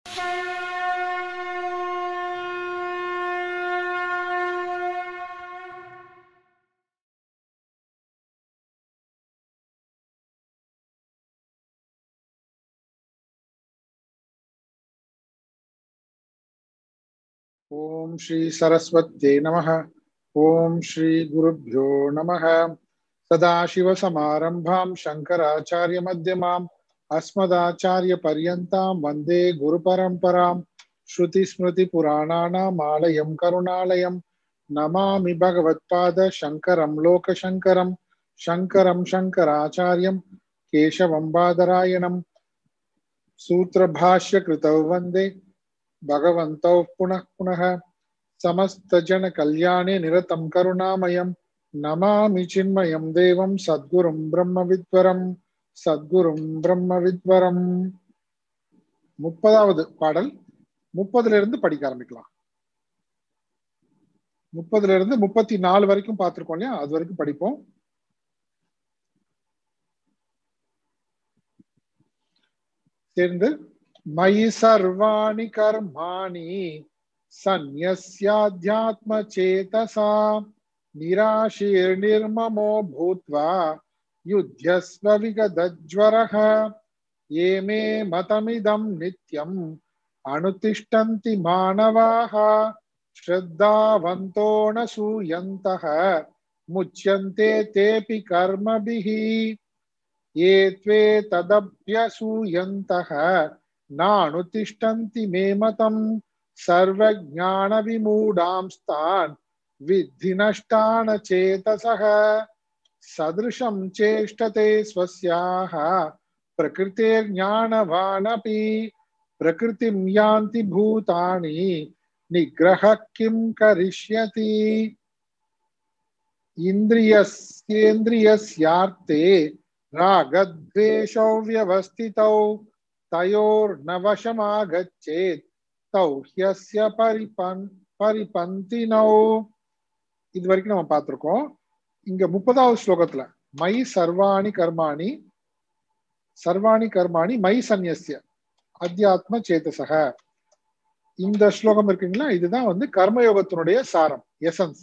ॐ श्री सरस्वत्यै नमः ॐ श्री गुरुभ्यो नमः सदाशिवसमारम्भां शङ्कराचार्यमध्यमाम् अस्मदाचार्यपर्यन्तां वन्दे गुरुपरम्परां श्रुतिस्मृतिपुराणानाम् आलयं करुणालयं नमामि भगवत्पादशङ्करं लोकशङ्करं शङ्करं शङ्कराचार्यं केशवं बादरायणं सूत्रभाष्यकृतौ वन्दे भगवन्तौ पुनः पुनः समस्तजनकल्याणे निरतं करुणामयं नमामि चिन्मयं देवं सद्गुरुं ब्रह्मविद्वरं சத்குரும் பிரம்ம வித்வரம் முப்பதாவது பாடல் முப்பதுல இருந்து படிக்க ஆரம்பிக்கலாம் முப்பதுல இருந்து முப்பத்தி நாலு வரைக்கும் பார்த்திருக்கோம் இல்லையா அது வரைக்கும் படிப்போம் சேர்ந்து மயி சர்வாணி கர்மாணி சந்நியாத்ம சேதசா நிராஷீர் நிர்மமோ பூத்வா युध्यस्व विगतज्वरः ये मे मतमिदं नित्यम् अनुतिष्ठन्ति मानवाः श्रद्धावन्तो न सूयन्तः मुच्यन्ते तेऽपि कर्मभिः ये त्वे तदभ्यसूयन्तः नानुतिष्ठन्ति मे मतम् सर्वज्ञानविमूढांस्तान् विद्धि नष्टान चेतसः सदृशं चेष्टते स्वस्याः प्रकृतेर्ज्ञानवानपि प्रकृतिं यान्ति भूतानि निग्रहः किं करिष्यति इन्द्रियस्येन्द्रियस्यार्थे रागद्वेषौ व्यवस्थितौ तयोर्न वशमागच्छेत् तौ ह्यस्य परिपन् परिपन्तिनौ இது வரைக்கும் நம்ம பார்த்திருக்கோம் இங்க முப்பதாவது ஸ்லோகத்துல மை சர்வாணி கர்மாணி சர்வாணி கர்மாணி மை சந்நியசிய அத்தியாத்ம சேதசக இந்த ஸ்லோகம் இருக்குங்களா இதுதான் வந்து கர்மயோகத்தினுடைய சாரம் எசன்ஸ்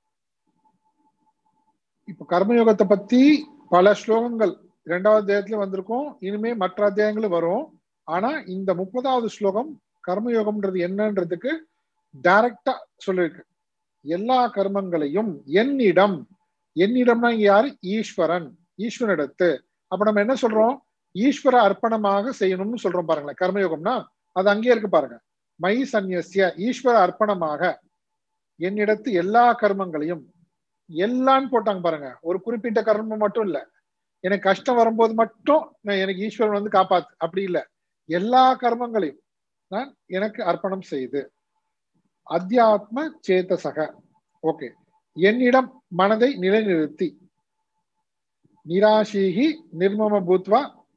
இப்ப கர்மயோகத்தை பத்தி பல ஸ்லோகங்கள் இரண்டாவது அத்தியாயத்துல வந்திருக்கும் இனிமே மற்ற அத்தியாயங்களும் வரும் ஆனா இந்த முப்பதாவது ஸ்லோகம் கர்மயோகம்ன்றது என்னன்றதுக்கு டைரக்டா சொல்லிருக்கு எல்லா கர்மங்களையும் என்னிடம் என்னிடம்னா இங்க யாரு ஈஸ்வரன் ஈஸ்வரனிடத்து அப்ப நம்ம என்ன சொல்றோம் ஈஸ்வர அர்ப்பணமாக செய்யணும்னு சொல்றோம் பாருங்களேன் கர்மயோகம்னா அது அங்கேயே இருக்கு பாருங்க மை சந்நியசிய ஈஸ்வர அர்ப்பணமாக என்னிடத்து எல்லா கர்மங்களையும் எல்லான்னு போட்டாங்க பாருங்க ஒரு குறிப்பிட்ட கர்மம் மட்டும் இல்ல எனக்கு கஷ்டம் வரும்போது மட்டும் நான் எனக்கு ஈஸ்வரன் வந்து காப்பாத்து அப்படி இல்ல எல்லா கர்மங்களையும் நான் எனக்கு அர்ப்பணம் செய்து அத்தியாத்ம சேத்தசக ஓகே என்னிடம் மனதை நிலைநிறுத்தி நிராசீகி நிர்மம பூத்வா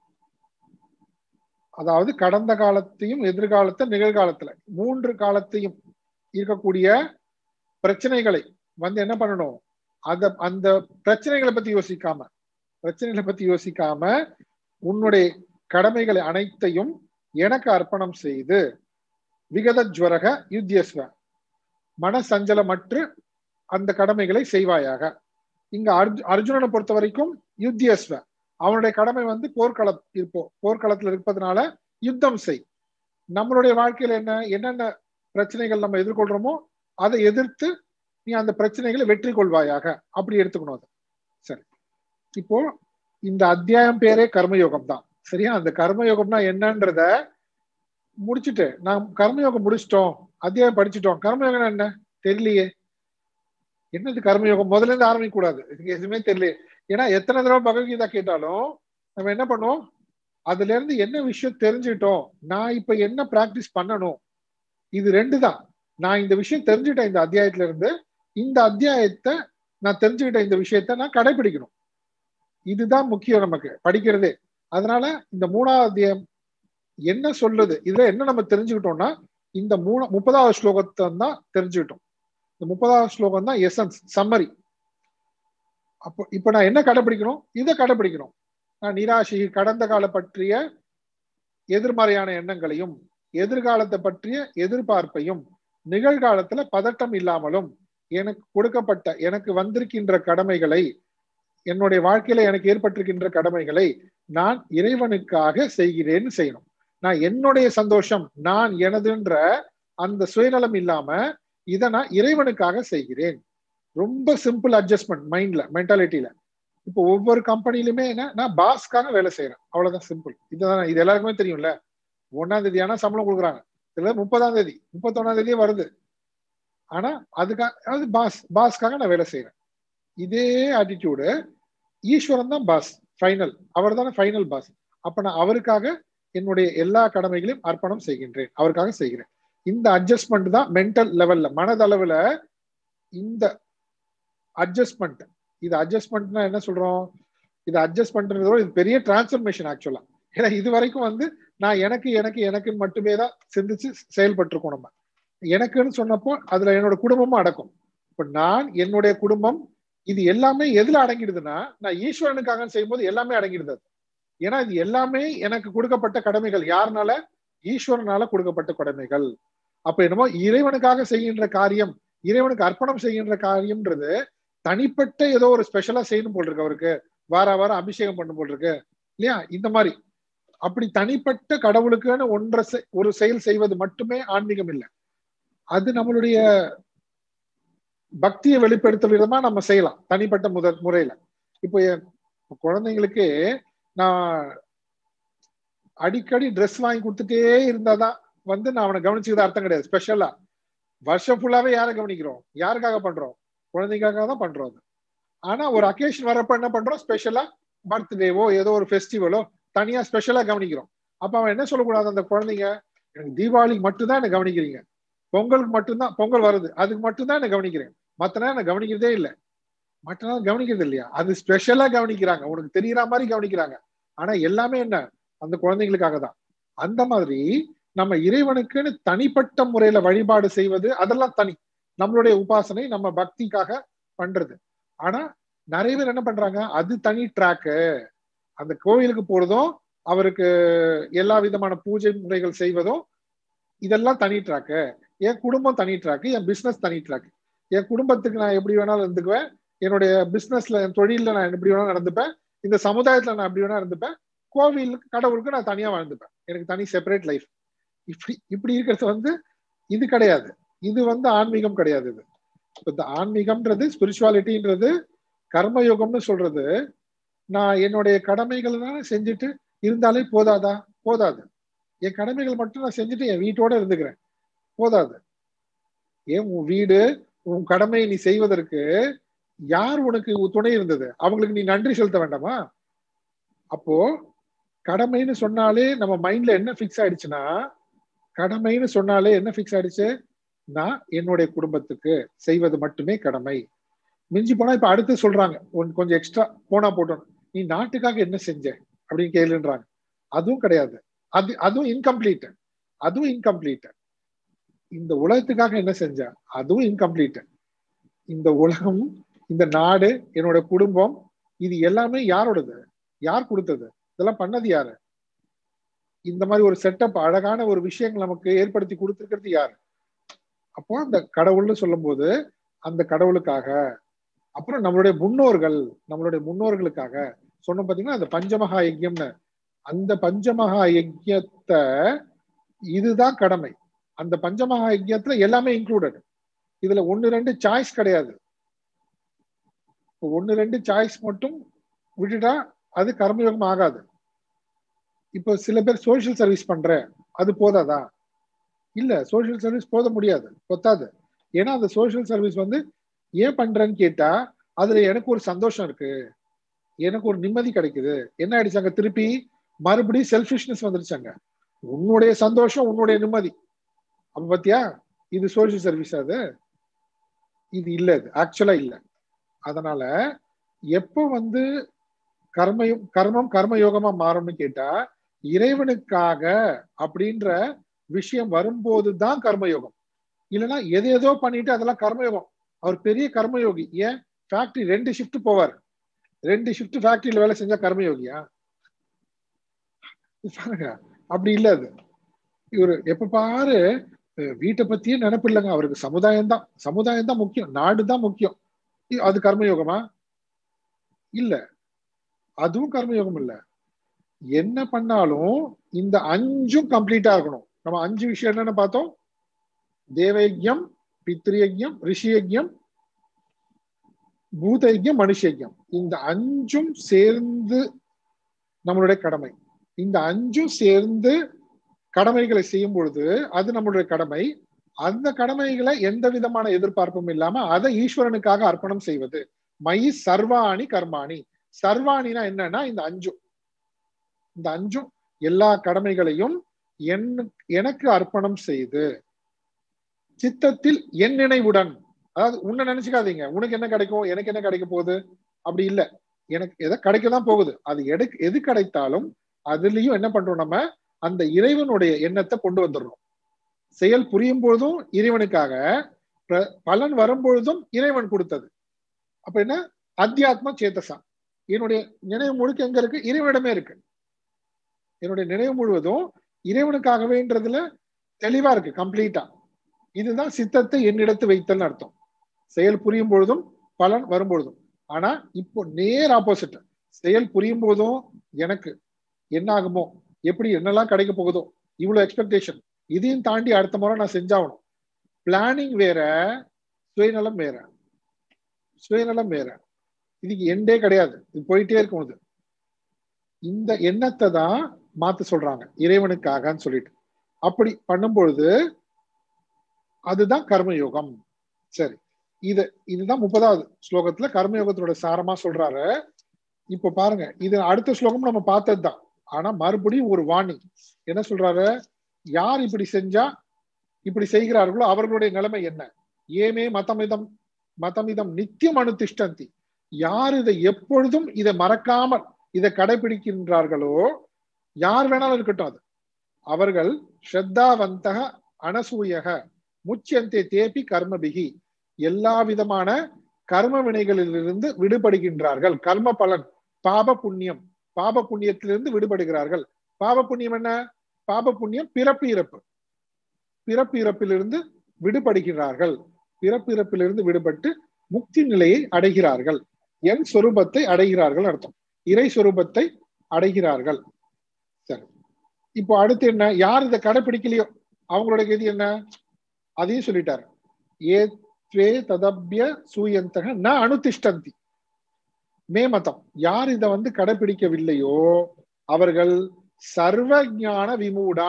அதாவது கடந்த காலத்தையும் எதிர்காலத்தை நிகழ்காலத்துல மூன்று காலத்தையும் இருக்கக்கூடிய பிரச்சனைகளை வந்து என்ன பண்ணணும் அத அந்த பிரச்சனைகளை பத்தி யோசிக்காம பிரச்சனைகளை பத்தி யோசிக்காம உன்னுடைய கடமைகளை அனைத்தையும் எனக்கு அர்ப்பணம் செய்து விகத ஜுவரக யுத்தியஸ்வ மன சஞ்சலமற்று அந்த கடமைகளை செய்வாயாக இங்க அர்ஜு அர்ஜுனனை பொறுத்த வரைக்கும் யுத்தியஸ்வ அவனுடைய கடமை வந்து போர்க்கள இருப்போ போர்க்களத்துல இருப்பதனால யுத்தம் செய் நம்மளுடைய வாழ்க்கையில என்ன என்னென்ன பிரச்சனைகள் நம்ம எதிர்கொள்றோமோ அதை எதிர்த்து நீ அந்த பிரச்சனைகளை வெற்றி கொள்வாயாக அப்படி எடுத்துக்கணும் அதை சரி இப்போ இந்த அத்தியாயம் பேரே கர்மயோகம் தான் சரியா அந்த கர்மயோகம்னா என்னன்றத முடிச்சுட்டு நான் கர்மயோகம் முடிச்சிட்டோம் அத்தியாயம் படிச்சுட்டோம் கர்மயோகம் என்ன தெரியலையே என்னது கர்மயோகம் முதல்ல இருந்து ஆரம்பிக்க கூடாது எதுவுமே தெரியல ஏன்னா எத்தனை தடவை பகவத்கீதா கேட்டாலும் நம்ம என்ன பண்ணுவோம் அதுல இருந்து என்ன விஷயம் தெரிஞ்சுக்கிட்டோம் நான் இப்ப என்ன பிராக்டிஸ் பண்ணணும் இது ரெண்டு தான் நான் இந்த விஷயம் தெரிஞ்சுட்டேன் இந்த அத்தியாயத்துல இருந்து இந்த அத்தியாயத்தை நான் தெரிஞ்சுக்கிட்ட இந்த விஷயத்த நான் கடைபிடிக்கணும் இதுதான் முக்கியம் நமக்கு படிக்கிறதே அதனால இந்த மூணாவது அத்தியாயம் என்ன சொல்லுது இதுல என்ன நம்ம தெரிஞ்சுக்கிட்டோம்னா இந்த மூணு முப்பதாவது ஸ்லோகத்தை தான் தெரிஞ்சுக்கிட்டோம் இந்த முப்பதாவது ஸ்லோகம் தான் எசன்ஸ் சம்மரி அப்போ இப்ப நான் என்ன கடைபிடிக்கணும் இதை கடைபிடிக்கணும் நான் நிராசி கடந்த கால பற்றிய எதிர்மறையான எண்ணங்களையும் எதிர்காலத்தை பற்றிய எதிர்பார்ப்பையும் நிகழ்காலத்துல பதட்டம் இல்லாமலும் எனக்கு கொடுக்கப்பட்ட எனக்கு வந்திருக்கின்ற கடமைகளை என்னுடைய வாழ்க்கையில எனக்கு ஏற்பட்டிருக்கின்ற கடமைகளை நான் இறைவனுக்காக செய்கிறேன்னு செய்யணும் நான் என்னுடைய சந்தோஷம் நான் எனதுன்ற அந்த சுயநலம் இல்லாம இதை நான் இறைவனுக்காக செய்கிறேன் ரொம்ப சிம்பிள் அட்ஜஸ்ட்மெண்ட் மைண்ட்ல மென்டாலிட்டியில இப்போ ஒவ்வொரு கம்பெனிலுமே என்ன நான் பாஸ்க்காக வேலை செய்யறேன் அவ்வளவுதான் சிம்பிள் இதுதான் இது எல்லாருக்குமே தெரியும்ல ஒன்னாம் தேதி ஆனா சம்பளம் கொடுக்குறாங்க இதுல முப்பதாம் தேதி முப்பத்தொன்னாம் தேதியே வருது ஆனா அதுக்காக அது பாஸ் பாஸ்க்காக நான் வேலை செய்யறேன் இதே ஆட்டிடியூடு ஈஸ்வரன் தான் பாஸ் ஃபைனல் அவர் தானே ஃபைனல் பாஸ் அப்ப நான் அவருக்காக என்னுடைய எல்லா கடமைகளையும் அர்ப்பணம் செய்கின்றேன் அவருக்காக செய்கிறேன் இந்த அட்ஜஸ்ட்மெண்ட் தான் மென்டல் லெவல்ல மனதளவுல இந்த அட்ஜஸ்ட்மெண்ட் இது அட்ஜஸ்ட்மெண்ட்னா என்ன சொல்றோம் இது அட்ஜஸ்ட்மெண்ட்ன்றதோட இது பெரிய டிரான்ஸ்ஃபர்மேஷன் ஆக்சுவலா ஏன்னா இது வரைக்கும் வந்து நான் எனக்கு எனக்கு எனக்குன்னு மட்டுமே தான் சிந்திச்சு செயல்பட்டிருக்கோம் நம்ம எனக்குன்னு சொன்னப்போ அதுல என்னோட குடும்பமும் அடக்கும் இப்ப நான் என்னுடைய குடும்பம் இது எல்லாமே எதுல அடங்கிடுதுன்னா நான் ஈஸ்வரனுக்காக செய்யும்போது எல்லாமே அடங்கிடுது அது. ஏன்னா இது எல்லாமே எனக்கு கொடுக்கப்பட்ட கடமைகள் யாருனால ஈஸ்வரனால கொடுக்கப்பட்ட கடமைகள் அப்ப என்னமோ இறைவனுக்காக செய்கின்ற காரியம் இறைவனுக்கு அர்ப்பணம் செய்கின்ற காரியம்ன்றது தனிப்பட்ட ஏதோ ஒரு ஸ்பெஷலா செய்யணும் போல் இருக்கு அவருக்கு வார வாரம் அபிஷேகம் பண்ணும் போல் இருக்கு இல்லையா இந்த மாதிரி அப்படி தனிப்பட்ட கடவுளுக்குன்னு ஒன்றை செ- ஒரு செயல் செய்வது மட்டுமே ஆன்மீகம் இல்லை அது நம்மளுடைய பக்தியை வெளிப்படுத்தும் விதமா நம்ம செய்யலாம் தனிப்பட்ட முதல் முறையில இப்போ என் குழந்தைங்களுக்கு நான் அடிக்கடி ட்ரெஸ் வாங்கி கொடுத்துட்டே இருந்தாதான் வந்து நான் அவனை கவனிச்சுக்கிறது அர்த்தம் கிடையாது ஸ்பெஷலா வருஷம் ஃபுல்லாவே யாரை கவனிக்கிறோம் யாருக்காக பண்றோம் குழந்தைக்காக தான் பண்றோம் அது ஆனா ஒரு அக்கேஷன் வரப்ப என்ன பண்றோம் ஸ்பெஷலா பர்த்டேவோ ஏதோ ஒரு ஃபெஸ்டிவலோ தனியா ஸ்பெஷலா கவனிக்கிறோம் அப்ப அவன் என்ன சொல்லக்கூடாது அந்த குழந்தைங்க எனக்கு தீபாவளிக்கு மட்டும்தான் என்ன கவனிக்கிறீங்க பொங்கலுக்கு மட்டும்தான் பொங்கல் வருது அதுக்கு மட்டும்தான் என்ன கவனிக்கிறேன் மத்த நேரம் என்ன கவனிக்கிறதே இல்லை மற்ற நேரம் கவனிக்கிறது இல்லையா அது ஸ்பெஷலா கவனிக்கிறாங்க உனக்கு தெரியற மாதிரி கவனிக்கிறாங்க ஆனா எல்லாமே என்ன அந்த குழந்தைங்களுக்காக தான் அந்த மாதிரி நம்ம இறைவனுக்குன்னு தனிப்பட்ட முறையில வழிபாடு செய்வது அதெல்லாம் தனி நம்மளுடைய உபாசனை நம்ம பக்திக்காக பண்றது ஆனா நிறைய பேர் என்ன பண்றாங்க அது தனி ட்ராக்கு அந்த கோயிலுக்கு போறதும் அவருக்கு எல்லா விதமான பூஜை முறைகள் செய்வதும் இதெல்லாம் தனி ட்ராக்கு என் குடும்பம் தனி ட்ராக்கு என் பிசினஸ் தனி ட்ராக் என் குடும்பத்துக்கு நான் எப்படி வேணாலும் இருந்துக்குவேன் என்னுடைய பிசினஸ்ல என் தொழில நான் எப்படி வேணாலும் நடந்துப்பேன் இந்த சமுதாயத்துல நான் எப்படி வேணா இருந்துப்பேன் கோவிலுக்கு கடவுளுக்கு நான் தனியா வாழ்ந்துப்பேன் எனக்கு தனி செப்பரேட் லைஃப் இப்படி இப்படி இருக்கிறது வந்து இது கிடையாது இது வந்து ஆன்மீகம் கிடையாது இது இப்ப இந்த ஆன்மீகம்ன்றது ஸ்பிரிச்சுவாலிட்டின்றது கர்மயோகம்னு சொல்றது நான் என்னுடைய கடமைகள் தானே செஞ்சுட்டு இருந்தாலே போதாதா போதாது என் கடமைகள் மட்டும் நான் செஞ்சுட்டு என் வீட்டோட இருந்துக்கிறேன் போதாது ஏன் உன் வீடு உன் கடமையை நீ செய்வதற்கு யார் உனக்கு துணை இருந்தது அவங்களுக்கு நீ நன்றி செலுத்த வேண்டாமா அப்போ கடமைன்னு சொன்னாலே நம்ம மைண்ட்ல என்ன ஃபிக்ஸ் ஆயிடுச்சுன்னா கடமைன்னு சொன்னாலே என்ன ஃபிக்ஸ் ஆயிடுச்சு நான் என்னுடைய குடும்பத்துக்கு செய்வது மட்டுமே கடமை மிஞ்சி போனா இப்ப அடுத்து சொல்றாங்க உன் கொஞ்சம் எக்ஸ்ட்ரா போனா போட்டோம் நீ நாட்டுக்காக என்ன செஞ்ச அப்படின்னு கேளுன்றாங்க அதுவும் கிடையாது அது அதுவும் இன்கம்ப்ளீட் அதுவும் இன்கம்ப்ளீட் இந்த உலகத்துக்காக என்ன செஞ்ச அதுவும் இன்கம்ப்ளீட் இந்த உலகம் இந்த நாடு என்னோட குடும்பம் இது எல்லாமே யாரோடது யார் கொடுத்தது இதெல்லாம் பண்ணது யாரு இந்த மாதிரி ஒரு செட்டப் அழகான ஒரு விஷயங்கள் நமக்கு ஏற்படுத்தி கொடுத்துருக்கிறது யாரு அப்போ அந்த கடவுள்னு சொல்லும் போது அந்த கடவுளுக்காக அப்புறம் நம்மளுடைய முன்னோர்கள் நம்மளுடைய முன்னோர்களுக்காக சொன்னோம் பாத்தீங்கன்னா அந்த பஞ்சமகா யஜ்யம்னு அந்த பஞ்சமகா யஜ்யத்தை இதுதான் கடமை அந்த பஞ்சமகா யஜ்யத்துல எல்லாமே இன்க்ளூடட் இதுல ஒன்னு ரெண்டு சாய்ஸ் கிடையாது ஒன்னு ரெண்டு சாய்ஸ் மட்டும் விட்டுட்டா அது கர்மயோகம் ஆகாது இப்போ சில பேர் சோசியல் சர்வீஸ் பண்ற அது போதாதா இல்ல சோசியல் சர்வீஸ் போத முடியாது பொத்தாது ஏன்னா அந்த சோசியல் சர்வீஸ் வந்து ஏன் பண்றேன்னு கேட்டா அதுல எனக்கு ஒரு சந்தோஷம் இருக்கு எனக்கு ஒரு நிம்மதி கிடைக்குது என்ன ஆயிடுச்சாங்க திருப்பி மறுபடியும் செல்ஃபிஷ்னஸ் வந்துருச்சாங்க உன்னுடைய சந்தோஷம் உன்னுடைய நிம்மதி அப்ப பாத்தியா இது சோசியல் சர்வீஸ் அது இது இல்ல இது ஆக்சுவலா இல்ல அதனால எப்போ வந்து கர்மயம் கர்மம் கர்மயோகமா மாறும்னு கேட்டா இறைவனுக்காக அப்படின்ற விஷயம் வரும்போது தான் கர்மயோகம் இல்லைன்னா எது ஏதோ பண்ணிட்டு அதெல்லாம் கர்மயோகம் அவர் பெரிய கர்மயோகி ஏன் ஃபேக்டரி ரெண்டு ஷிஃப்ட் போவார் ரெண்டு ஷிஃப்ட் ஃபேக்டரியில வேலை செஞ்சா கர்மயோகியா பாருங்க அப்படி இல்ல அது இவரு எப்ப பாரு அஹ், வீட்டை பத்தியே நினைப்பு இல்லைங்க அவருக்கு சமுதாயம் தான் சமுதாயம் தான் முக்கியம் நாடு தான் முக்கியம் இ- அது கர்மயோகமா இல்ல அதுவும் கர்மயோகம் இல்ல என்ன பண்ணாலும் இந்த அஞ்சும் கம்ப்ளீட்டா இருக்கணும் நம்ம அஞ்சு விஷயம் என்னன்னு பார்த்தோம் தேவயஜம் பித்ரியஜம் ரிஷியஜம் பூதயஜம் மனுஷயஜம் இந்த அஞ்சும் சேர்ந்து நம்மளுடைய கடமை இந்த அஞ்சும் சேர்ந்து கடமைகளை செய்யும் பொழுது அது நம்மளுடைய கடமை அந்த கடமைகளை எந்த விதமான எதிர்பார்ப்பும் இல்லாம அதை ஈஸ்வரனுக்காக அர்ப்பணம் செய்வது மை சர்வாணி கர்மாணி சர்வாணினா என்னன்னா இந்த அஞ்சும் இந்த அஞ்சும் எல்லா கடமைகளையும் என் எனக்கு அர்ப்பணம் செய்து சித்தத்தில் என் நினைவுடன் அதாவது உன்னை நினைச்சுக்காதீங்க உனக்கு என்ன கிடைக்கும் எனக்கு என்ன கிடைக்க போகுது அப்படி இல்ல எனக்கு எதை கிடைக்க தான் போகுது அது எடு எது கிடைத்தாலும் அதுலயும் என்ன பண்றோம் நம்ம அந்த இறைவனுடைய எண்ணத்தை கொண்டு வந்துடுறோம் செயல் புரியும் பொழுதும் இறைவனுக்காக ப- பலன் வரும்பொழுதும் இறைவன் கொடுத்தது அப்ப என்ன அத்தியாத்ம சேத்தசா என்னுடைய நினைவு முழுக்க எங்க இருக்கு இறைவனிடமே இருக்கு என்னுடைய நினைவு முழுவதும் இறைவனுக்காகவேன்றதுல தெளிவா இருக்கு கம்ப்ளீட்டா இதுதான் சித்தத்தை என்னிடத்து வைத்தல்னு அர்த்தம் செயல் புரியும் பொழுதும் பலன் வரும்பொழுதும் ஆனா இப்போ நேர் ஆப்போசிட் செயல் புரியும் போதும் எனக்கு என்ன ஆகுமோ எப்படி என்னெல்லாம் கிடைக்க போகுதோ இவ்வளவு எக்ஸ்பெக்டேஷன் இதையும் தாண்டி அடுத்த முறை நான் செஞ்சாகணும் பிளானிங் வேற சுயநலம் வேற சுயநலம் வேற இதுக்கு எண்டே கிடையாது இது போயிட்டே இருக்கும் இது இந்த எண்ணத்தை தான் மாத்த சொல்றாங்க இறைவனுக்காகன்னு சொல்லிட்டு அப்படி பண்ணும் பொழுது அதுதான் கர்மயோகம் சரி இது இதுதான் முப்பதாவது ஸ்லோகத்துல கர்மயோகத்தோட சாரமா சொல்றாரு இப்போ பாருங்க இது அடுத்த ஸ்லோகம் நம்ம பார்த்ததுதான் ஆனா மறுபடியும் ஒரு வாணி என்ன சொல்றாரு யார் இப்படி செஞ்சா இப்படி செய்கிறார்களோ அவர்களுடைய நிலைமை என்ன ஏமே மதமிதம் மதமிதம் நித்தியம் அனுதிஷ்டந்தி யார் இதை எப்பொழுதும் இதை மறக்காமல் இதை கடைபிடிக்கின்றார்களோ யார் வேணாலும் இருக்கட்டும் அது அவர்கள் ஸ்ரத்தாவந்தக அனசூயக முச்சியந்தே தேபி கர்மபிகி எல்லா விதமான கர்ம வினைகளிலிருந்து விடுபடுகின்றார்கள் கர்ம பலன் பாப புண்ணியம் பாப புண்ணியத்திலிருந்து விடுபடுகிறார்கள் பாப புண்ணியம் என்ன பாப புண்ணியம் பிறப்பு இறப்பு பிறப்பு இறப்பிலிருந்து விடுபடுகிறார்கள் பிறப்பு இறப்பிலிருந்து விடுபட்டு முக்தி நிலையை அடைகிறார்கள் என் சொரூபத்தை அடைகிறார்கள் அர்த்தம் இறை சொரூபத்தை அடைகிறார்கள் சரி இப்போ அடுத்து என்ன யார் இதை கடைபிடிக்கலையோ அவங்களோட கதி என்ன அதையும் சொல்லிட்டாரு ஏ த்வே ததபிய சூயந்தக ந அனுதிஷ்டந்தி மே மதம் யார் இதை வந்து கடைபிடிக்கவில்லையோ அவர்கள் சர்வ ஞான விமூடா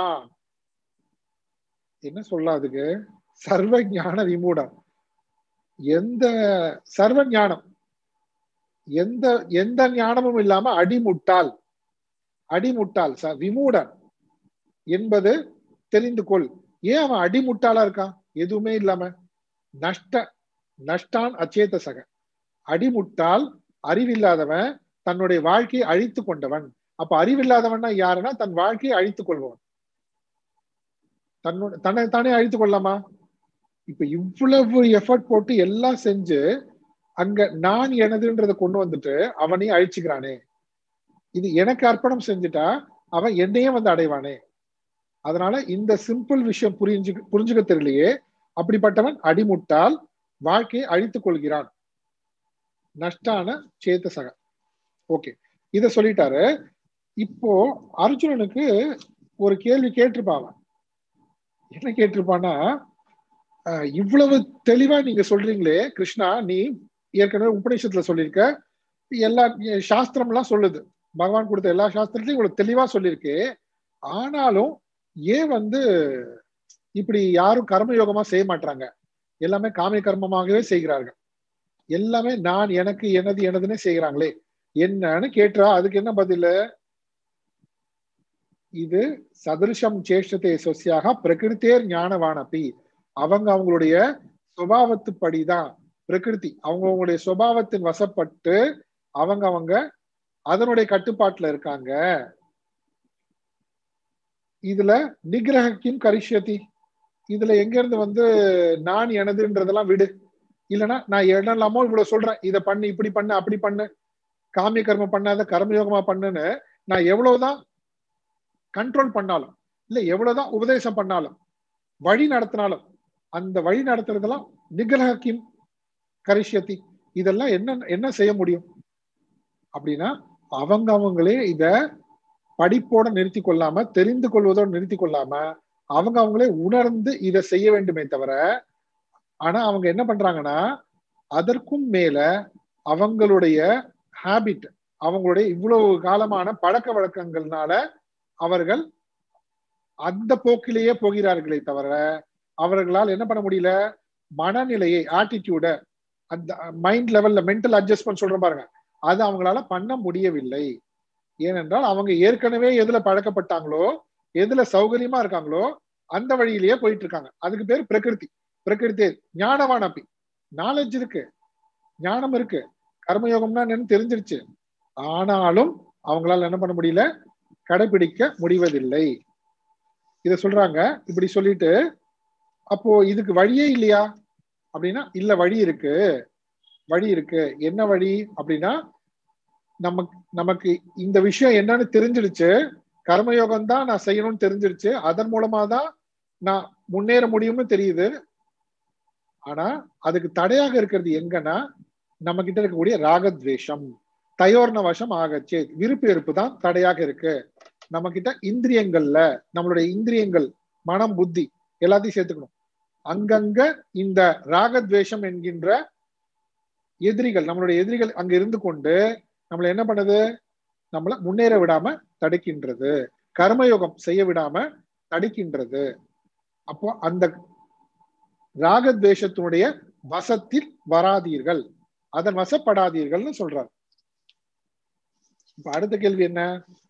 என்ன சொல்லாதுக்கு சர்வ ஞான விமூடா எந்த சர்வ ஞானம் எந்த எந்த ஞானமும் இல்லாம அடிமுட்டால் அடிமுட்டால் ச விமூடன் என்பது தெரிந்து கொள் ஏன் அவன் அடிமுட்டாளா இருக்கான் எதுவுமே இல்லாம நஷ்ட நஷ்டான் அச்சேத சக அடிமுட்டால் அறிவில்லாதவன் தன்னுடைய வாழ்க்கையை அழித்து கொண்டவன் அப்ப அறிவில்லாதவன்னா யாருன்னா தன் வாழ்க்கையை அழித்துக் கொள்பவன் தன்னோட தன்னை தானே அழித்துக் கொள்ளலாமா இப்ப இவ்வளவு எஃபர்ட் போட்டு எல்லாம் செஞ்சு அங்க நான் எனதுன்றத கொண்டு வந்துட்டு அவனையும் அழிச்சுக்கிறானே இது எனக்கு அர்ப்பணம் செஞ்சுட்டா அவன் என்னையே வந்து அடைவானே அதனால இந்த சிம்பிள் விஷயம் புரிஞ்சு புரிஞ்சுக்க தெரியலையே அப்படிப்பட்டவன் அடிமுட்டால் வாழ்க்கையை அழித்துக் கொள்கிறான் நஷ்டான சேத்தசக ஓகே இத சொல்லிட்டாரு இப்போ அர்ஜுனனுக்கு ஒரு கேள்வி கேட்டிருப்பான் என்ன கேட்டிருப்பான்னா இவ்வளவு தெளிவா நீங்க சொல்றீங்களே கிருஷ்ணா நீ ஏற்கனவே உபநிஷத்துல சொல்லியிருக்க எல்லா சாஸ்திரம் எல்லாம் சொல்லுது பகவான் கொடுத்த எல்லா சாஸ்திரத்திலையும் இவ்வளவு தெளிவா சொல்லியிருக்கு ஆனாலும் ஏன் வந்து இப்படி யாரும் கர்மயோகமா செய்ய மாட்டாங்க எல்லாமே காமிய கர்மமாகவே செய்கிறார்கள் எல்லாமே நான் எனக்கு எனது எனதுன்னு செய்கிறாங்களே என்னன்னு கேட்டா அதுக்கு என்ன பதில் இது சதுருஷம் சேஷ்டத்தை சொசியாக பிரகிருத்தேர் ஞானவானப்பி அவங்க அவங்களுடைய சுபாவத்துப்படிதான் பிரகிருதி அவங்க அவங்களுடைய சுபாவத்தின் வசப்பட்டு அவங்க அவங்க அதனுடைய கட்டுப்பாட்டுல இருக்காங்க இதுல நிகிரகிக்கும் கரிஷ்யதி இதுல எங்க இருந்து வந்து நான் எனதுன்றதெல்லாம் விடு இல்லைன்னா நான் என்னெல்லாமோ இவ்வளவு சொல்றேன் இதை பண்ணு இப்படி பண்ணு அப்படி பண்ணு காமிய கர்மம் பண்ணாத கர்மயோகமா பண்ணுன்னு நான் எவ்வளவுதான் கண்ட்ரோல் பண்ணாலும் இல்ல எவ்வளவுதான் உபதேசம் பண்ணாலும் வழி நடத்தினாலும் அந்த வழி நடத்துறதெல்லாம் நிகிரகிம் கரிஷ்யத்தி இதெல்லாம் என்ன என்ன செய்ய முடியும் அப்படின்னா அவங்க அவங்களே இத படிப்போட நிறுத்தி கொள்ளாம தெரிந்து கொள்வதோடு நிறுத்தி கொள்ளாம அவங்க அவங்களே உணர்ந்து இதை செய்ய வேண்டுமே தவிர ஆனா அவங்க என்ன பண்றாங்கன்னா அதற்கும் மேல அவங்களுடைய ஹாபிட் அவங்களுடைய இவ்வளவு காலமான பழக்க வழக்கங்கள்னால அவர்கள் அந்த போக்கிலேயே போகிறார்களே தவிர அவர்களால் என்ன பண்ண முடியல மனநிலையை ஆட்டிடியூட அந்த மைண்ட் லெவல்ல மென்டல் அட்ஜஸ்ட்மெண்ட் சொல்ற பாருங்க அது அவங்களால பண்ண முடியவில்லை ஏனென்றால் அவங்க ஏற்கனவே எதுல பழக்கப்பட்டாங்களோ எதுல சௌகரியமா இருக்காங்களோ அந்த வழியிலேயே போயிட்டு இருக்காங்க அதுக்கு பேர் பிரகிருதி பிரகிருதி ஞானவான் அப்பி நாலேஜ் இருக்கு ஞானம் இருக்கு கர்மயோகம்னா என்னன்னு தெரிஞ்சிருச்சு ஆனாலும் அவங்களால என்ன பண்ண முடியல கடைபிடிக்க முடிவதில்லை இத சொல்றாங்க இப்படி சொல்லிட்டு அப்போ இதுக்கு வழியே இல்லையா அப்படின்னா இல்ல வழி இருக்கு வழி இருக்கு என்ன வழி அப்படின்னா நமக்கு நமக்கு இந்த விஷயம் என்னன்னு தெரிஞ்சிடுச்சு கர்மயோகம் தான் நான் செய்யணும்னு தெரிஞ்சிருச்சு அதன் மூலமா தான் நான் முன்னேற முடியும்னு தெரியுது ஆனா அதுக்கு தடையாக இருக்கிறது எங்கன்னா நம்ம கிட்ட இருக்கக்கூடிய ராகத்வேஷம் தயோர்ண வசம் ஆகச்சே விருப்பு வெறுப்பு தான் தடையாக இருக்கு நம்ம கிட்ட இந்திரியங்கள்ல நம்மளுடைய இந்திரியங்கள் மனம் புத்தி எல்லாத்தையும் சேர்த்துக்கணும் அங்கங்க இந்த ராகத்வேஷம் என்கின்ற எதிரிகள் நம்மளுடைய எதிரிகள் அங்க இருந்து கொண்டு நம்மள என்ன பண்ணுது நம்மள முன்னேற விடாம தடுக்கின்றது கர்மயோகம் செய்ய விடாம தடுக்கின்றது அப்போ அந்த ராகத்வேஷத்தினுடைய வசத்தில் வராதீர்கள் அதன் வசப்படாதீர்கள்னு சொல்றாரு இப்ப அடுத்த கேள்வி என்ன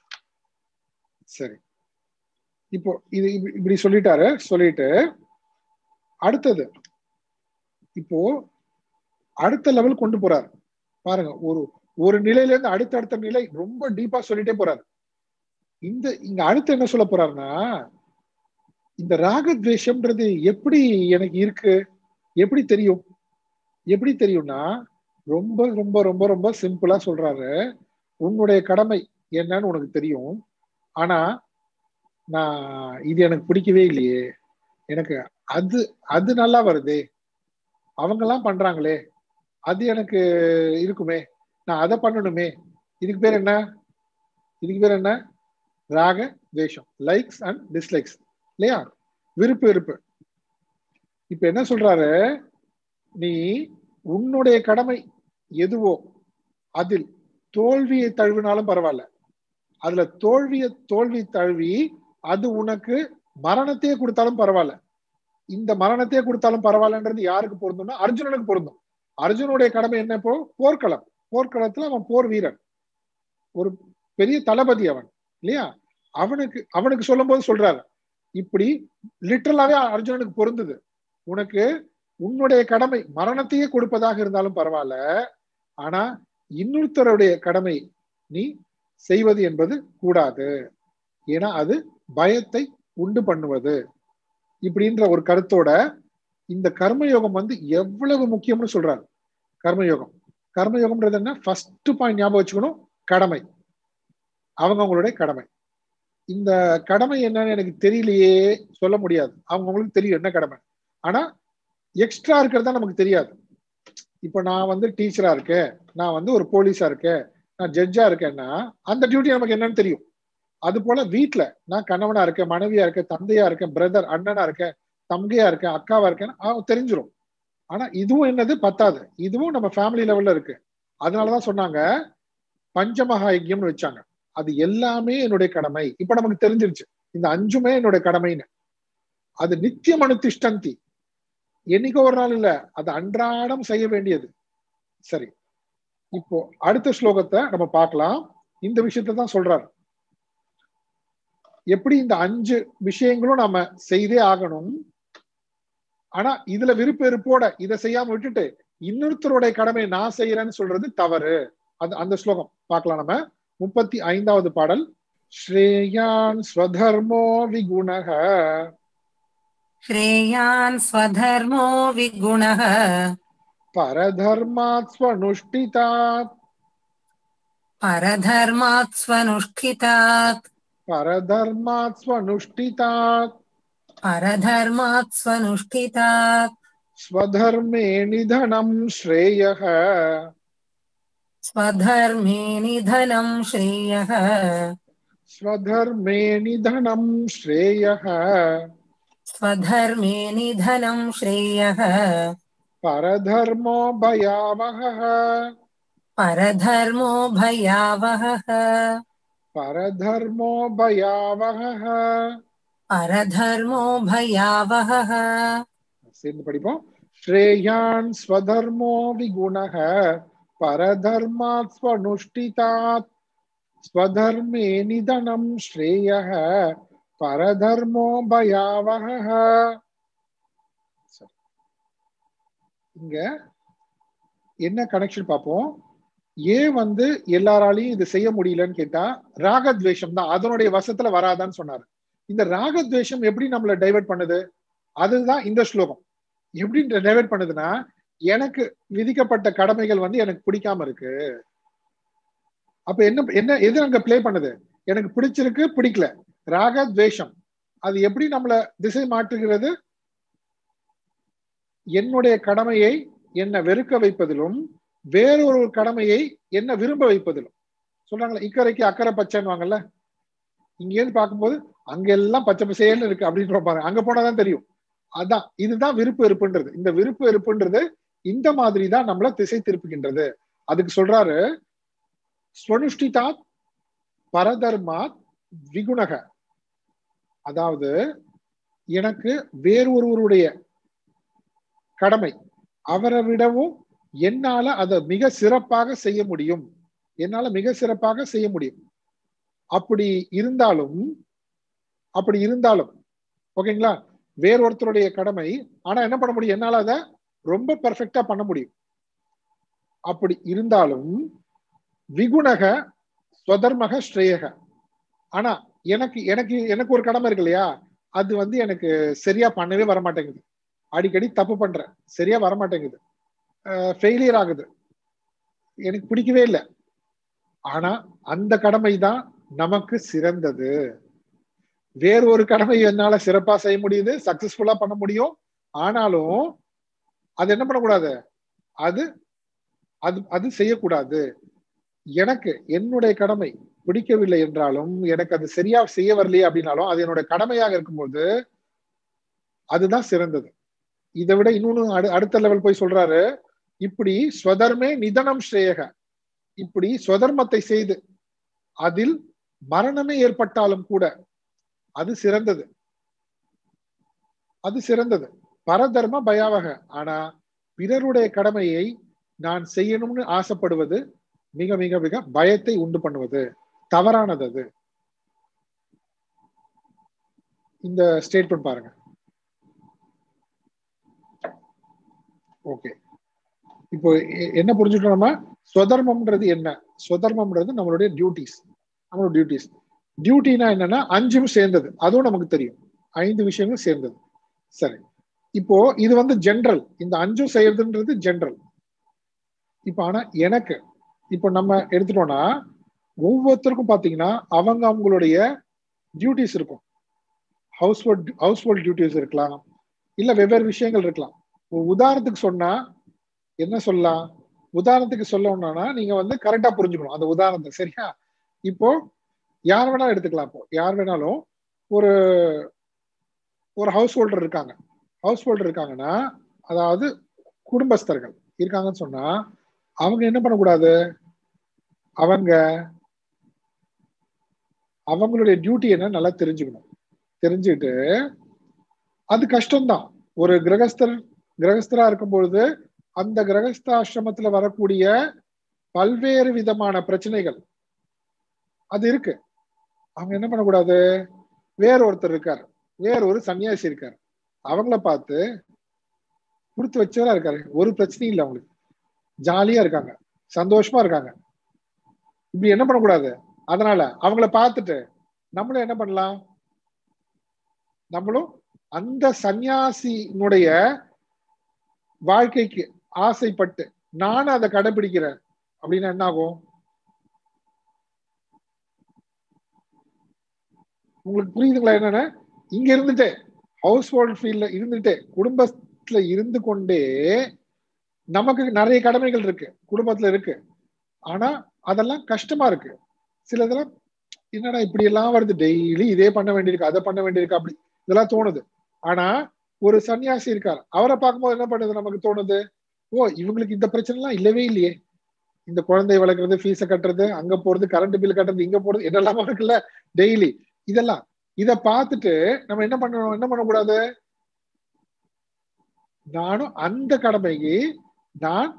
சரி இப்போ இது இப்படி சொல்லிட்டாரு சொல்லிட்டு அடுத்தது இப்போ அடுத்த லெவல் கொண்டு போறாரு பாருங்க ஒரு ஒரு நிலையில இருந்து அடுத்த அடுத்த நிலை ரொம்ப டீப்பா சொல்லிட்டே போறாரு இந்த இங்க அடுத்து என்ன சொல்ல போறாருன்னா இந்த ராகத்வேஷம்ன்றது எப்படி எனக்கு இருக்கு எப்படி தெரியும் எப்படி தெரியும்னா ரொம்ப ரொம்ப ரொம்ப ரொம்ப சிம்பிளா சொல்றாரு உன்னுடைய கடமை என்னன்னு உனக்கு தெரியும் ஆனா நான் இது எனக்கு பிடிக்கவே இல்லையே எனக்கு அது அது நல்லா வருதே அவங்க எல்லாம் பண்றாங்களே அது எனக்கு இருக்குமே நான் அதை பண்ணணுமே இதுக்கு பேர் என்ன இதுக்கு பேர் என்ன ராக தேஷம் லைக்ஸ் அண்ட் டிஸ்லைக்ஸ் இல்லையா விருப்பு வெறுப்பு இப்ப என்ன சொல்றாரு நீ உன்னுடைய கடமை எதுவோ அதில் தோல்வியை தழுவினாலும் பரவாயில்ல அதுல தோல்விய தோல்வி தழுவி அது உனக்கு மரணத்தையே கொடுத்தாலும் பரவாயில்ல இந்த மரணத்தையே கொடுத்தாலும் பரவாயில்லன்றது யாருக்கு பொருந்தும்னா அர்ஜுனனுக்கு பொருந்தும் அர்ஜுனுடைய கடமை என்ன இப்போ போர்க்களம் போர்க்களத்துல அவன் போர் வீரன் ஒரு பெரிய தளபதி அவன் இல்லையா அவனுக்கு அவனுக்கு சொல்லும் போது சொல்றாரு இப்படி லிட்டரலாவே அர்ஜுனனுக்கு பொருந்தது உனக்கு உன்னுடைய கடமை மரணத்தையே கொடுப்பதாக இருந்தாலும் பரவாயில்ல ஆனா இன்னொருத்தருடைய கடமை நீ செய்வது என்பது கூடாது ஏன்னா அது பயத்தை உண்டு பண்ணுவது இப்படின்ற ஒரு கருத்தோட இந்த கர்மயோகம் வந்து எவ்வளவு முக்கியம்னு சொல்றாரு கர்மயோகம் கர்மயோகம்ன்றது என்ன ஃபர்ஸ்ட் பாயிண்ட் ஞாபகம் வச்சுக்கணும் கடமை அவங்க அவங்களுடைய கடமை இந்த கடமை என்னன்னு எனக்கு தெரியலையே சொல்ல முடியாது அவங்க அவங்களுக்கு தெரியும் என்ன கடமை ஆனா எக்ஸ்ட்ரா இருக்கிறது தான் நமக்கு தெரியாது இப்ப நான் வந்து டீச்சரா இருக்கேன் நான் வந்து ஒரு போலீஸா இருக்கேன் நான் ஜட்ஜா இருக்கேன்னா அந்த டியூட்டி நமக்கு என்னன்னு தெரியும் அது போல வீட்டுல நான் கணவனா இருக்கேன் மனைவியா இருக்கேன் தந்தையா இருக்கேன் பிரதர் அண்ணனா இருக்கேன் தங்கையா இருக்கேன் அக்காவா இருக்கேன் தெரிஞ்சிரும் ஆனா இதுவும் என்னது பத்தாது இதுவும் நம்ம ஃபேமிலி லெவல்ல இருக்கு அதனாலதான் சொன்னாங்க பஞ்சமகா யஜ்யம்னு வச்சாங்க அது எல்லாமே என்னுடைய கடமை இப்ப நமக்கு தெரிஞ்சிருச்சு இந்த அஞ்சுமே என்னுடைய கடமைன்னு அது நித்தியம் அனுதிஷ்டந்தி என்னைக்கு ஒரு நாள் இல்ல அது அன்றாடம் செய்ய வேண்டியது சரி இப்போ அடுத்த ஸ்லோகத்தை நம்ம பார்க்கலாம் இந்த விஷயத்த தான் சொல்றாரு எப்படி இந்த அஞ்சு விஷயங்களும் நம்ம செய்தே ஆகணும் ஆனா இதுல விருப்ப வெறுப்போட இதை செய்யாம விட்டுட்டு இன்னொருத்தருடைய கடமை நான் செய்யறேன்னு சொல்றது தவறு அது அந்த ஸ்லோகம் பார்க்கலாம் நம்ம முப்பத்தி ஐந்தாவது பாடல் ஸ்ரேயான் ஸ்வதர்மோ விகுணக श्रेयान् स्वधर्मो विगुणः பரதர்மாத் ஸ்வனுஷ்டிதாத் परधर्मात् स्वनुष्ठितात् பரதர்மாத் ஸ்வனுஷ்டிதாத் परधर्मात् स्वनुष्ठितात् ஸ்வதர்மே நிதனம் ஸ்ரேயः स्वधर्मे निधनं श्रेयः ஸ்வதர்மே நிதனம் ஸ்ரேயः स्वधर्मे निधनं श्रेयः பரதர்மோ பயாவஹः परधर्मो भयावहः பரதர்மோ பயாவஹः परधर्मो भयावहः சேர்ந்து படிப்போம் ஸ்ரேயான் ஸ்வதர்மோ விகுணः பரதர்மாத் ஸ்வனுஷ்டிதாத் ஸ்வதர்மே நிதனம் ஸ்ரேயः பரதர்மோ பயாவஹः சரி. இங்க என்ன கனெக்ஷன் பார்ப்போம் ஏன் வந்து எல்லாராலையும் இது செய்ய முடியலன்னு கேட்டா ராகத்வேஷம் தான் அதனுடைய வசத்துல வராதான்னு சொன்னாரு இந்த ராகத்வேஷம் எப்படி நம்மள டைவர்ட் பண்ணுது அதுதான் இந்த ஸ்லோகம் எப்படி டைவர்ட் பண்ணுதுன்னா எனக்கு விதிக்கப்பட்ட கடமைகள் வந்து எனக்கு பிடிக்காம இருக்கு அப்ப என்ன என்ன எது அங்க ப்ளே பண்ணுது எனக்கு பிடிச்சிருக்கு பிடிக்கல ராக துவேஷம் அது எப்படி நம்மள திசை மாற்றுகிறது என்னுடைய கடமையை என்ன வெறுக்க வைப்பதிலும் வேறொரு கடமையை என்ன விரும்ப வைப்பதிலும் சொல்றாங்களா இக்கரைக்கு அக்கறை பச்சைன்னுவாங்கல்ல இங்க இருந்து பார்க்கும்போது அங்க எல்லாம் பச்சை பசேல்னு இருக்கு அப்படின்னு பாருங்க அங்க போனாதான் தெரியும் அதான் இதுதான் விருப்பு வெறுப்புன்றது இந்த விருப்பு வெறுப்புன்றது இந்த மாதிரி தான் நம்மள திசை திருப்புகின்றது அதுக்கு சொல்றாரு ஸ்வனுஷ்டிதாத் பரதர்மாத் விகுணக அதாவது எனக்கு வேறொருவருடைய கடமை அவரை விடவும் என்னால அதை மிக சிறப்பாக செய்ய முடியும் என்னால மிக சிறப்பாக செய்ய முடியும் அப்படி இருந்தாலும் அப்படி இருந்தாலும் ஓகேங்களா வேறொருத்தருடைய கடமை ஆனா என்ன பண்ண முடியும் என்னால அதை ரொம்ப பெர்ஃபெக்டா பண்ண முடியும் அப்படி இருந்தாலும் விகுணக ஸ்வதர்மக ஸ்ரேயக ஆனா எனக்கு எனக்கு எனக்கு ஒரு கடமை இருக்கு இல்லையா அது வந்து எனக்கு சரியா பண்ணவே வர மாட்டேங்குது அடிக்கடி தப்பு பண்றேன் சரியா வர மாட்டேங்குது ஃபெயிலியர் ஆகுது எனக்கு பிடிக்கவே இல்லை ஆனா அந்த கடமை தான் நமக்கு சிறந்தது வேற ஒரு கடமை என்னால சிறப்பா செய்ய முடியுது சக்சஸ்ஃபுல்லா பண்ண முடியும் ஆனாலும் அது என்ன பண்ணக்கூடாது அது அது அது செய்யக்கூடாது எனக்கு என்னுடைய கடமை பிடிக்கவில்லை என்றாலும் எனக்கு அது சரியா செய்ய வரலையே அப்படின்னாலும் அது என்னோட கடமையாக இருக்கும்போது அதுதான் சிறந்தது இதை விட இன்னொன்னு அடு அடுத்த லெவல் போய் சொல்றாரு இப்படி ஸ்வதர்மே நிதனம் ஸ்ரேயக இப்படி ஸ்வதர்மத்தை செய்து அதில் மரணமே ஏற்பட்டாலும் கூட அது சிறந்தது அது சிறந்தது பரதர்ம பயாவக ஆனா பிறருடைய கடமையை நான் செய்யணும்னு ஆசைப்படுவது மிக மிக மிக பயத்தை உண்டு பண்ணுவது தவறானது அது இந்த ஸ்டேட்மெண்ட் பாருங்க ஓகே இப்போ என்ன புரிஞ்சுக்கணும்னா ஸ்வதர்மம்ன்றது என்ன ஸ்வதர்மம்ன்றது நம்மளுடைய டியூட்டிஸ் நம்மளோட டியூட்டிஸ் டியூட்டினா என்னன்னா அஞ்சும் சேர்ந்தது அதுவும் நமக்கு தெரியும் ஐந்து விஷயங்களும் சேர்ந்தது சரி இப்போ இது வந்து ஜென்ரல் இந்த அஞ்சும் செய்யறதுன்றது ஜென்ரல் இப்போ ஆனா எனக்கு இப்போ நம்ம எடுத்துட்டோம்னா ஒவ்வொருத்தருக்கும் பாத்தீங்கன்னா அவங்க அவங்களுடைய டியூட்டிஸ் இருக்கும் household household duties இருக்கலாம் இல்ல வெவ்வேறு விஷயங்கள் இருக்கலாம் உதாரணத்துக்கு சொன்னா என்ன சொல்லலாம் உதாரணத்துக்கு சொல்லணும்னா நீங்க வந்து கரெக்டா புரிஞ்சுக்கணும் அந்த உதாரணத்தை சரியா இப்போ யார் வேணாலும் எடுத்துக்கலாம் இப்போ யார் வேணாலும் ஒரு ஒரு ஹவுஸ் ஹோல்டர் இருக்காங்க ஹவுஸ் ஹோல்டர் இருக்காங்கன்னா அதாவது குடும்பஸ்தர்கள் இருக்காங்கன்னு சொன்னா அவங்க என்ன பண்ணக்கூடாது அவங்க அவங்களுடைய டியூட்டி என்ன நல்லா தெரிஞ்சுக்கணும் தெரிஞ்சுக்கிட்டு அது கஷ்டம்தான் ஒரு கிரகஸ்தர் கிரகஸ்தரா இருக்கும் பொழுது அந்த கிரகஸ்தாசிரமத்துல வரக்கூடிய பல்வேறு விதமான பிரச்சனைகள் அது இருக்கு அவங்க என்ன பண்ணக்கூடாது வேற ஒருத்தர் இருக்காரு வேற ஒரு சன்னியாசி இருக்காரு அவங்கள பார்த்து கொடுத்து வச்சவரா இருக்காரு ஒரு பிரச்சனையும் இல்லை அவங்களுக்கு ஜாலியா இருக்காங்க சந்தோஷமா இருக்காங்க இப்படி என்ன பண்ணக்கூடாது அதனால அவங்கள பார்த்துட்டு நம்மளும் என்ன பண்ணலாம் நம்மளும் அந்த சன்னியாசினுடைய வாழ்க்கைக்கு ஆசைப்பட்டு நானும் அதை கடைபிடிக்கிறேன் அப்படின்னா என்ன ஆகும் உங்களுக்கு புரியுதுங்களா என்னன்னா இங்க இருந்துட்டே ஹவுஸ் ஹோல்ட் ஃபீல்ட்ல இருந்துட்டே குடும்பத்துல இருந்து கொண்டே நமக்கு நிறைய கடமைகள் இருக்கு குடும்பத்துல இருக்கு ஆனா அதெல்லாம் கஷ்டமா இருக்கு சிலதெல்லாம் என்னடா இப்படி எல்லாம் வருது டெய்லி இதே பண்ண வேண்டியிருக்கு அதை பண்ண வேண்டியிருக்கு அப்படி இதெல்லாம் தோணுது ஆனா ஒரு சன்னியாசி இருக்கார் அவரை பார்க்கும்போது என்ன பண்ணுது நமக்கு தோணுது ஓ இவங்களுக்கு இந்த பிரச்சனை எல்லாம் இல்லவே இல்லையே இந்த குழந்தை வளர்க்கறது ஃபீஸை கட்டுறது அங்க போறது கரண்ட் பில் கட்டுறது இங்க போறது என்னெல்லாம இருக்குல்ல டெய்லி இதெல்லாம் இத பார்த்துட்டு நம்ம என்ன பண்ணணும் என்ன பண்ணக்கூடாது நானும் அந்த கடமைக்கு நான்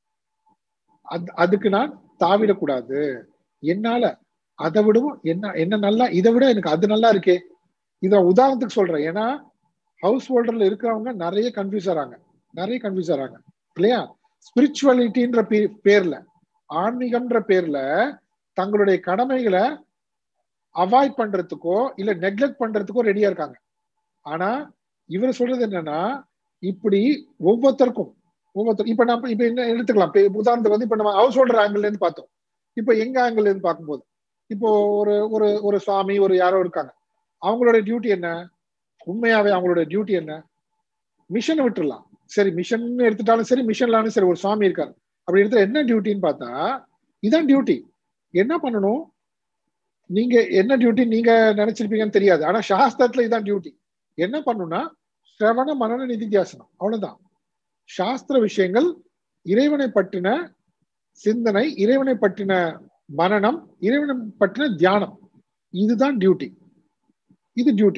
அதுக்கு நான் தாவிடக்கூடாது என்னால அதை விடவும் என்ன என்ன நல்லா இதை விட எனக்கு அது நல்லா இருக்கே இத உதாரணத்துக்கு சொல்றேன் ஏன்னா ஹவுஸ் ஹோல்டர்ல இருக்கிறவங்க நிறைய கன்ஃபியூஸ் ஆறாங்க நிறைய கன்ஃபியூஸ் ஆறாங்க இல்லையா ஸ்பிரிச்சுவாலிட்டின்ற பேர்ல ஆன்மீகம்ன்ற பேர்ல தங்களுடைய கடமைகளை அவாய்ட் பண்றதுக்கோ இல்ல நெக்லெக்ட் பண்றதுக்கோ ரெடியா இருக்காங்க ஆனா இவர் சொல்றது என்னன்னா இப்படி ஒவ்வொருத்தருக்கும் ஒவ்வொருத்தர் இப்ப நம்ம இப்ப என்ன எடுத்துக்கலாம் உதாரணத்துக்கு வந்து இப்ப நம்ம ஹவுஸ் ஹோல்டர் ஆங்கிள் இருந்து பார்த்தோம் இப்ப எங்க ஆங்கிள் இருந்து பார்க்கும்போது இப்போ ஒரு ஒரு ஒரு சுவாமி ஒரு யாரோ இருக்காங்க அவங்களோட டியூட்டி என்ன உண்மையாவே அவங்களோட டியூட்டி என்ன மிஷனை விட்டுடலாம் சரி மிஷன் எடுத்துட்டாலும் சரி மிஷன்லாலும் சரி ஒரு சுவாமி இருக்காரு அப்படி எடுத்து என்ன டியூட்டின்னு பார்த்தா இதான் டியூட்டி என்ன பண்ணணும் நீங்க என்ன டியூட்டி நீங்க நினைச்சிருப்பீங்கன்னு தெரியாது ஆனா சாஸ்திரத்துல இதான் டியூட்டி என்ன பண்ணணும்னா சிரவண மனன நிதித்தியாசனம் அவ்வளவுதான் சாஸ்திர விஷயங்கள் இறைவனை பற்றின சிந்தனை இறைவனை பற்றின மனநம் இறைவனை பற்றின தியானம் இதுதான் டியூட்டி இது டியூட்டி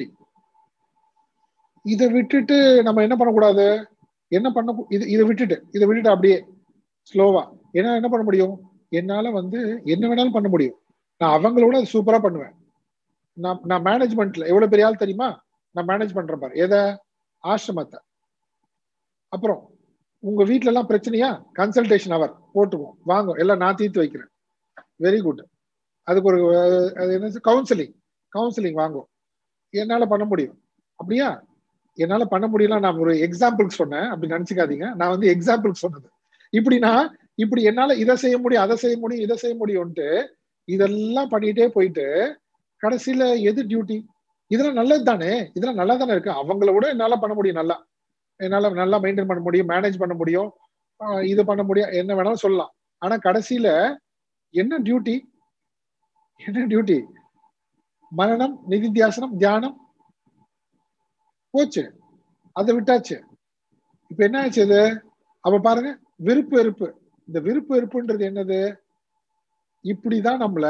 இதை விட்டுட்டு நம்ம என்ன பண்ணக்கூடாது என்ன பண்ண இது இதை விட்டுட்டு இதை விட்டுட்டு அப்படியே ஸ்லோவா ஏன்னா என்ன பண்ண முடியும் என்னால வந்து என்ன வேணாலும் பண்ண முடியும் நான் அவங்களோட அது சூப்பரா பண்ணுவேன் நான் நான் மேனேஜ்மெண்ட்ல எவ்வளவு பெரிய ஆள் தெரியுமா நான் மேனேஜ் பண்றேன் பாரு எதை ஆசிரமத்தை அப்புறம் உங்க வீட்ல எல்லாம் பிரச்சனையா கன்சல்டேஷன் அவர் போட்டுக்குவோம் வாங்க எல்லாம் நான் தீர்த்து வைக்கிறேன் வெரி குட் அதுக்கு ஒரு அது என்ன கவுன்சிலிங் கவுன்சிலிங் வாங்கும் என்னால பண்ண முடியும் அப்படியா என்னால பண்ண முடியல நான் ஒரு எக்ஸாம்பிளுக்கு சொன்னேன் அப்படி நினைச்சுக்காதீங்க நான் வந்து எக்ஸாம்பிளுக்கு சொன்னது இப்படின்னா இப்படி என்னால இதை செய்ய முடியும் அதை செய்ய முடியும் இதை செய்ய முடியும்ட்டு இதெல்லாம் பண்ணிட்டே போயிட்டு கடைசியில எது டியூட்டி இதெல்லாம் நல்லது தானே இதெல்லாம் நல்லா தானே இருக்கு அவங்கள விட என்னால பண்ண முடியும் நல்லா என்னால நல்லா மெயின்டைன் பண்ண முடியும் மேனேஜ் பண்ண முடியும் இது பண்ண முடியும் என்ன வேணாலும் சொல்லலாம் ஆனா கடைசியில என்ன டியூட்டி என்ன டியூட்டி மரணம் நிதித்தியாசனம் தியானம் போச்சு அதை விட்டாச்சு இப்ப என்ன ஆச்சு இது அப்ப பாருங்க விருப்பு வெறுப்பு இந்த விருப்பு வெறுப்புன்றது என்னது இப்படிதான் நம்மள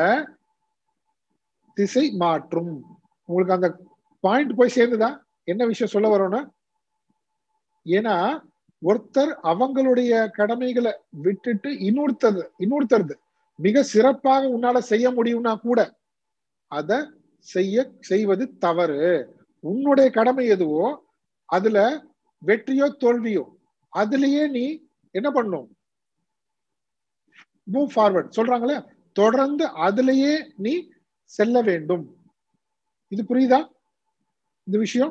திசை மாற்றும் உங்களுக்கு அந்த பாயிண்ட் போய் சேர்ந்துதா என்ன விஷயம் சொல்ல வரோம்னா ஏன்னா ஒருத்தர் அவங்களுடைய கடமைகளை விட்டுட்டு இன்னொருத்தர் இன்னொருத்தருது மிக சிறப்பாக உன்னால செய்ய முடியும்னா கூட அத செய்ய செய்வது தவறு உன்னுடைய கடமை எதுவோ அதுல வெற்றியோ தோல்வியோ அதுலயே நீ என்ன பண்ணும் மூவ் ஃபார்வர்ட் சொல்றாங்களே தொடர்ந்து அதுலயே நீ செல்ல வேண்டும் இது புரியுதா இந்த விஷயம்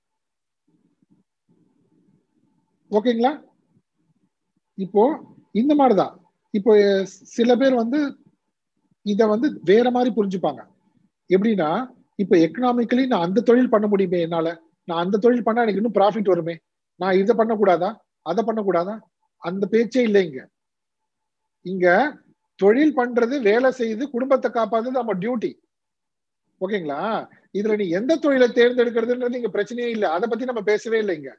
ஓகேங்களா இப்போ இந்த மாதிரிதான் இப்போ சில பேர் வந்து இத வந்து வேற மாதிரி புரிஞ்சுப்பாங்க எப்படின்னா இப்ப எக்கனாமிக்கலி நான் அந்த தொழில் பண்ண முடியுமே என்னால நான் அந்த தொழில் பண்ணா எனக்கு இன்னும் ப்ராஃபிட் வருமே நான் இதை பண்ணக்கூடாதா அதை பண்ணக்கூடாதா அந்த பேச்சே இல்லை இங்க இங்க தொழில் பண்றது வேலை செய்து குடும்பத்தை காப்பாது நம்ம டியூட்டி ஓகேங்களா இதுல நீ எந்த தொழிலை தேர்ந்தெடுக்கிறதுன்றது இங்க பிரச்சனையே இல்லை அதை பத்தி நம்ம பேசவே இல்லை இங்க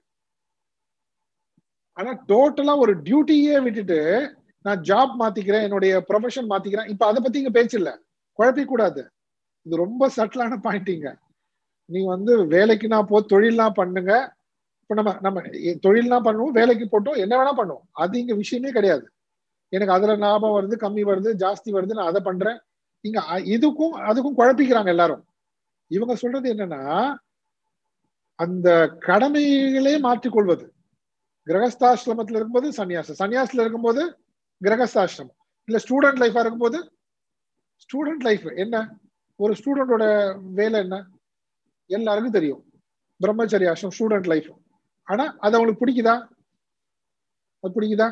ஆனா டோட்டலா ஒரு டியூட்டியே விட்டுட்டு நான் ஜாப் மாத்திக்கிறேன் என்னுடைய ப்ரொஃபஷன் மாத்திக்கிறேன் இப்ப அதை பத்தி இங்க பேச்சு இல்ல குழப்பிக்க கூடாது இது ரொம்ப சட்டிலான பாயிண்டிங்க நீ வந்து வேலைக்குனா போ தொழில்னா பண்ணுங்க இப்ப நம்ம நம்ம தொழில்னா பண்ணுவோம் வேலைக்கு போட்டோம் என்ன வேணா பண்ணுவோம் அது இங்க விஷயமே கிடையாது எனக்கு அதுல லாபம் வருது கம்மி வருது ஜாஸ்தி வருது நான் அதை பண்றேன் இங்க இதுக்கும் அதுக்கும் குழப்பிக்கிறாங்க எல்லாரும் இவங்க சொல்றது என்னன்னா அந்த கடமைகளே மாற்றிக்கொள்வது கிரகஸ்தாசிரமத்துல இருக்கும்போது சன்னியாசம் சன்னியாசத்துல இருக்கும்போது கிரகஸ்தாசிரமம் இல்ல ஸ்டூடெண்ட் லைஃபா இருக்கும்போது ஸ்டூடெண்ட் லைஃப் என்ன ஒரு ஸ்டூடெண்டோட வேலை என்ன எல்லாருக்கும் தெரியும் பிரம்மச்சரிய ஆசிரம் ஸ்டூடெண்ட் லைஃப் ஆனா அது அவங்களுக்கு பிடிக்குதா அது பிடிக்குதா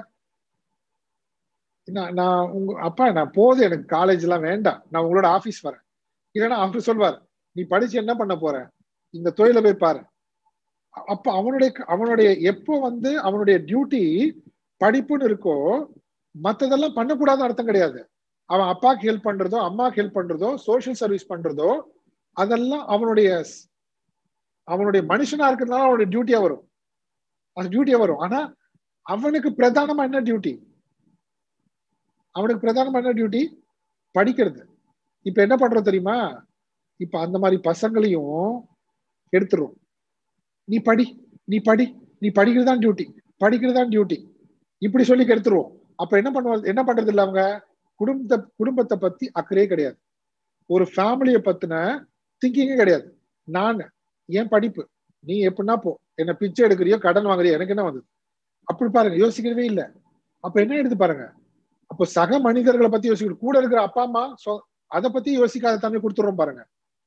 நான் உங்க அப்பா நான் போதும் எனக்கு காலேஜ் எல்லாம் வேண்டாம் நான் உங்களோட ஆபீஸ் வரேன் இல்லைன்னா அவர் சொல்வார் நீ படிச்சு என்ன பண்ண போற இந்த தொழில போய் பாரு அப்ப அவனுடைய அவனுடைய எப்போ வந்து அவனுடைய டியூட்டி படிப்புன்னு இருக்கோ மத்ததெல்லாம் பண்ணக்கூடாதுன்னு அர்த்தம் கிடையாது அவன் அப்பாக்கு ஹெல்ப் பண்றதோ அம்மாக்கு ஹெல்ப் பண்றதோ சோஷியல் சர்வீஸ் பண்றதோ அதெல்லாம் அவனுடைய அவனுடைய மனுஷனா இருக்கிறதுனால அவனுடைய டியூட்டியா வரும் அது டியூட்டியா வரும் ஆனா அவனுக்கு பிரதானமா என்ன டியூட்டி அவனுக்கு பிரதானமா என்ன டியூட்டி படிக்கிறது இப்ப என்ன பண்றோம் தெரியுமா இப்ப அந்த மாதிரி பசங்களையும் எடுத்துரும் நீ படி நீ படி நீ படிக்கிறது தான் டியூட்டி படிக்கிறது தான் டியூட்டி இப்படி சொல்லி கெடுத்துருவோம் அப்ப என்ன பண்ணுவாங்க என்ன பண்றது இல்ல அவங்க குடும்பத்தை குடும்பத்தை பத்தி அக்கறையே கிடையாது ஒரு ஃபேமிலியை பத்தின திங்கிங்கே கிடையாது நான் ஏன் படிப்பு நீ எப்படின்னா போ என்ன பிச்சை எடுக்கிறியோ கடன் வாங்குறியோ எனக்கு என்ன வந்தது அப்படி பாருங்க யோசிக்கவே இல்லை அப்ப என்ன எடுத்து பாருங்க அப்போ சக மனிதர்களை பத்தி யோசிக்கணும் கூட இருக்கிற அப்பா அம்மா அதை பத்தி யோசிக்காத தன்மை கொடுத்துறோம் பாருங்க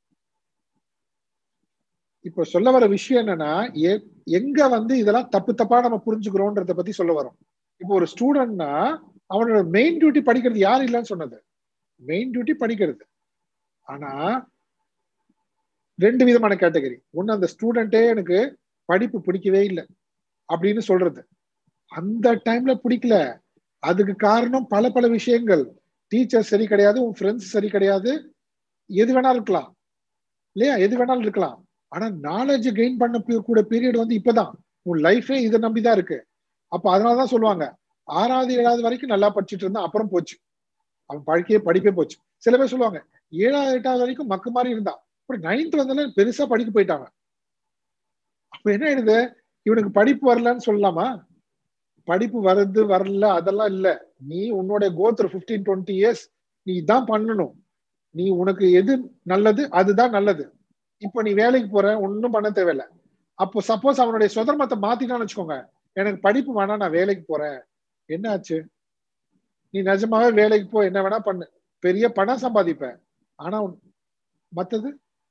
இப்ப சொல்ல வர விஷயம் என்னன்னா எங்க வந்து இதெல்லாம் தப்பு தப்பா நம்ம புரிஞ்சுக்கிறோன்றத பத்தி சொல்ல வரோம் இப்போ ஒரு ஸ்டூடெண்ட்னா அவனோட மெயின் டியூட்டி படிக்கிறது யார் இல்லைன்னு சொன்னது மெயின் டியூட்டி படிக்கிறது ஆனா ரெண்டு விதமான கேட்டகரி ஒண்ணு அந்த ஸ்டூடெண்டே எனக்கு படிப்பு பிடிக்கவே இல்லை அப்படின்னு சொல்றது அந்த டைம்ல பிடிக்கல அதுக்கு காரணம் பல பல விஷயங்கள் டீச்சர் சரி கிடையாது உன் ஃப்ரெண்ட்ஸ் சரி கிடையாது எது வேணாலும் இருக்கலாம் இல்லையா எது வேணாலும் இருக்கலாம் ஆனா நாலேஜ் கெயின் பண்ண கூட பீரியட் வந்து இப்பதான் உன் லைஃபே இதை நம்பிதான் இருக்கு அப்ப அதனாலதான் சொல்லுவாங்க ஆறாவது ஏழாவது வரைக்கும் நல்லா படிச்சுட்டு இருந்தா அப்புறம் போச்சு அவன் படிக்கவே படிப்பே போச்சு சில பேர் சொல்லுவாங்க ஏழாவது எட்டாவது வரைக்கும் மக்கு மாதிரி இருந்தான் அப்புறம் நைன்த் வந்தாலும் பெருசா படிக்க போயிட்டாங்க அப்ப என்ன ஆயிடுது இவனுக்கு படிப்பு வரலன்னு சொல்லலாமா படிப்பு வருது வரல அதெல்லாம் இல்ல நீ உன்னோட கோத்ரு பிப்டீன் டுவெண்ட்டி இயர்ஸ் நீ இதான் பண்ணணும் நீ உனக்கு எது நல்லது அதுதான் நல்லது இப்போ நீ வேலைக்கு போற ஒன்னும் பண்ண தேவையில்ல அப்போ சப்போஸ் அவனுடைய சுதர்மத்தை மாத்திட்டான்னு வச்சுக்கோங்க எனக்கு படிப்பு வேணா நான் வேலைக்கு போறேன் என்ன ஆச்சு நீ நிஜமாவே வேலைக்கு போ என்ன வேணா பண்ணு பெரிய பணம் சம்பாதிப்ப ஆனா மத்தது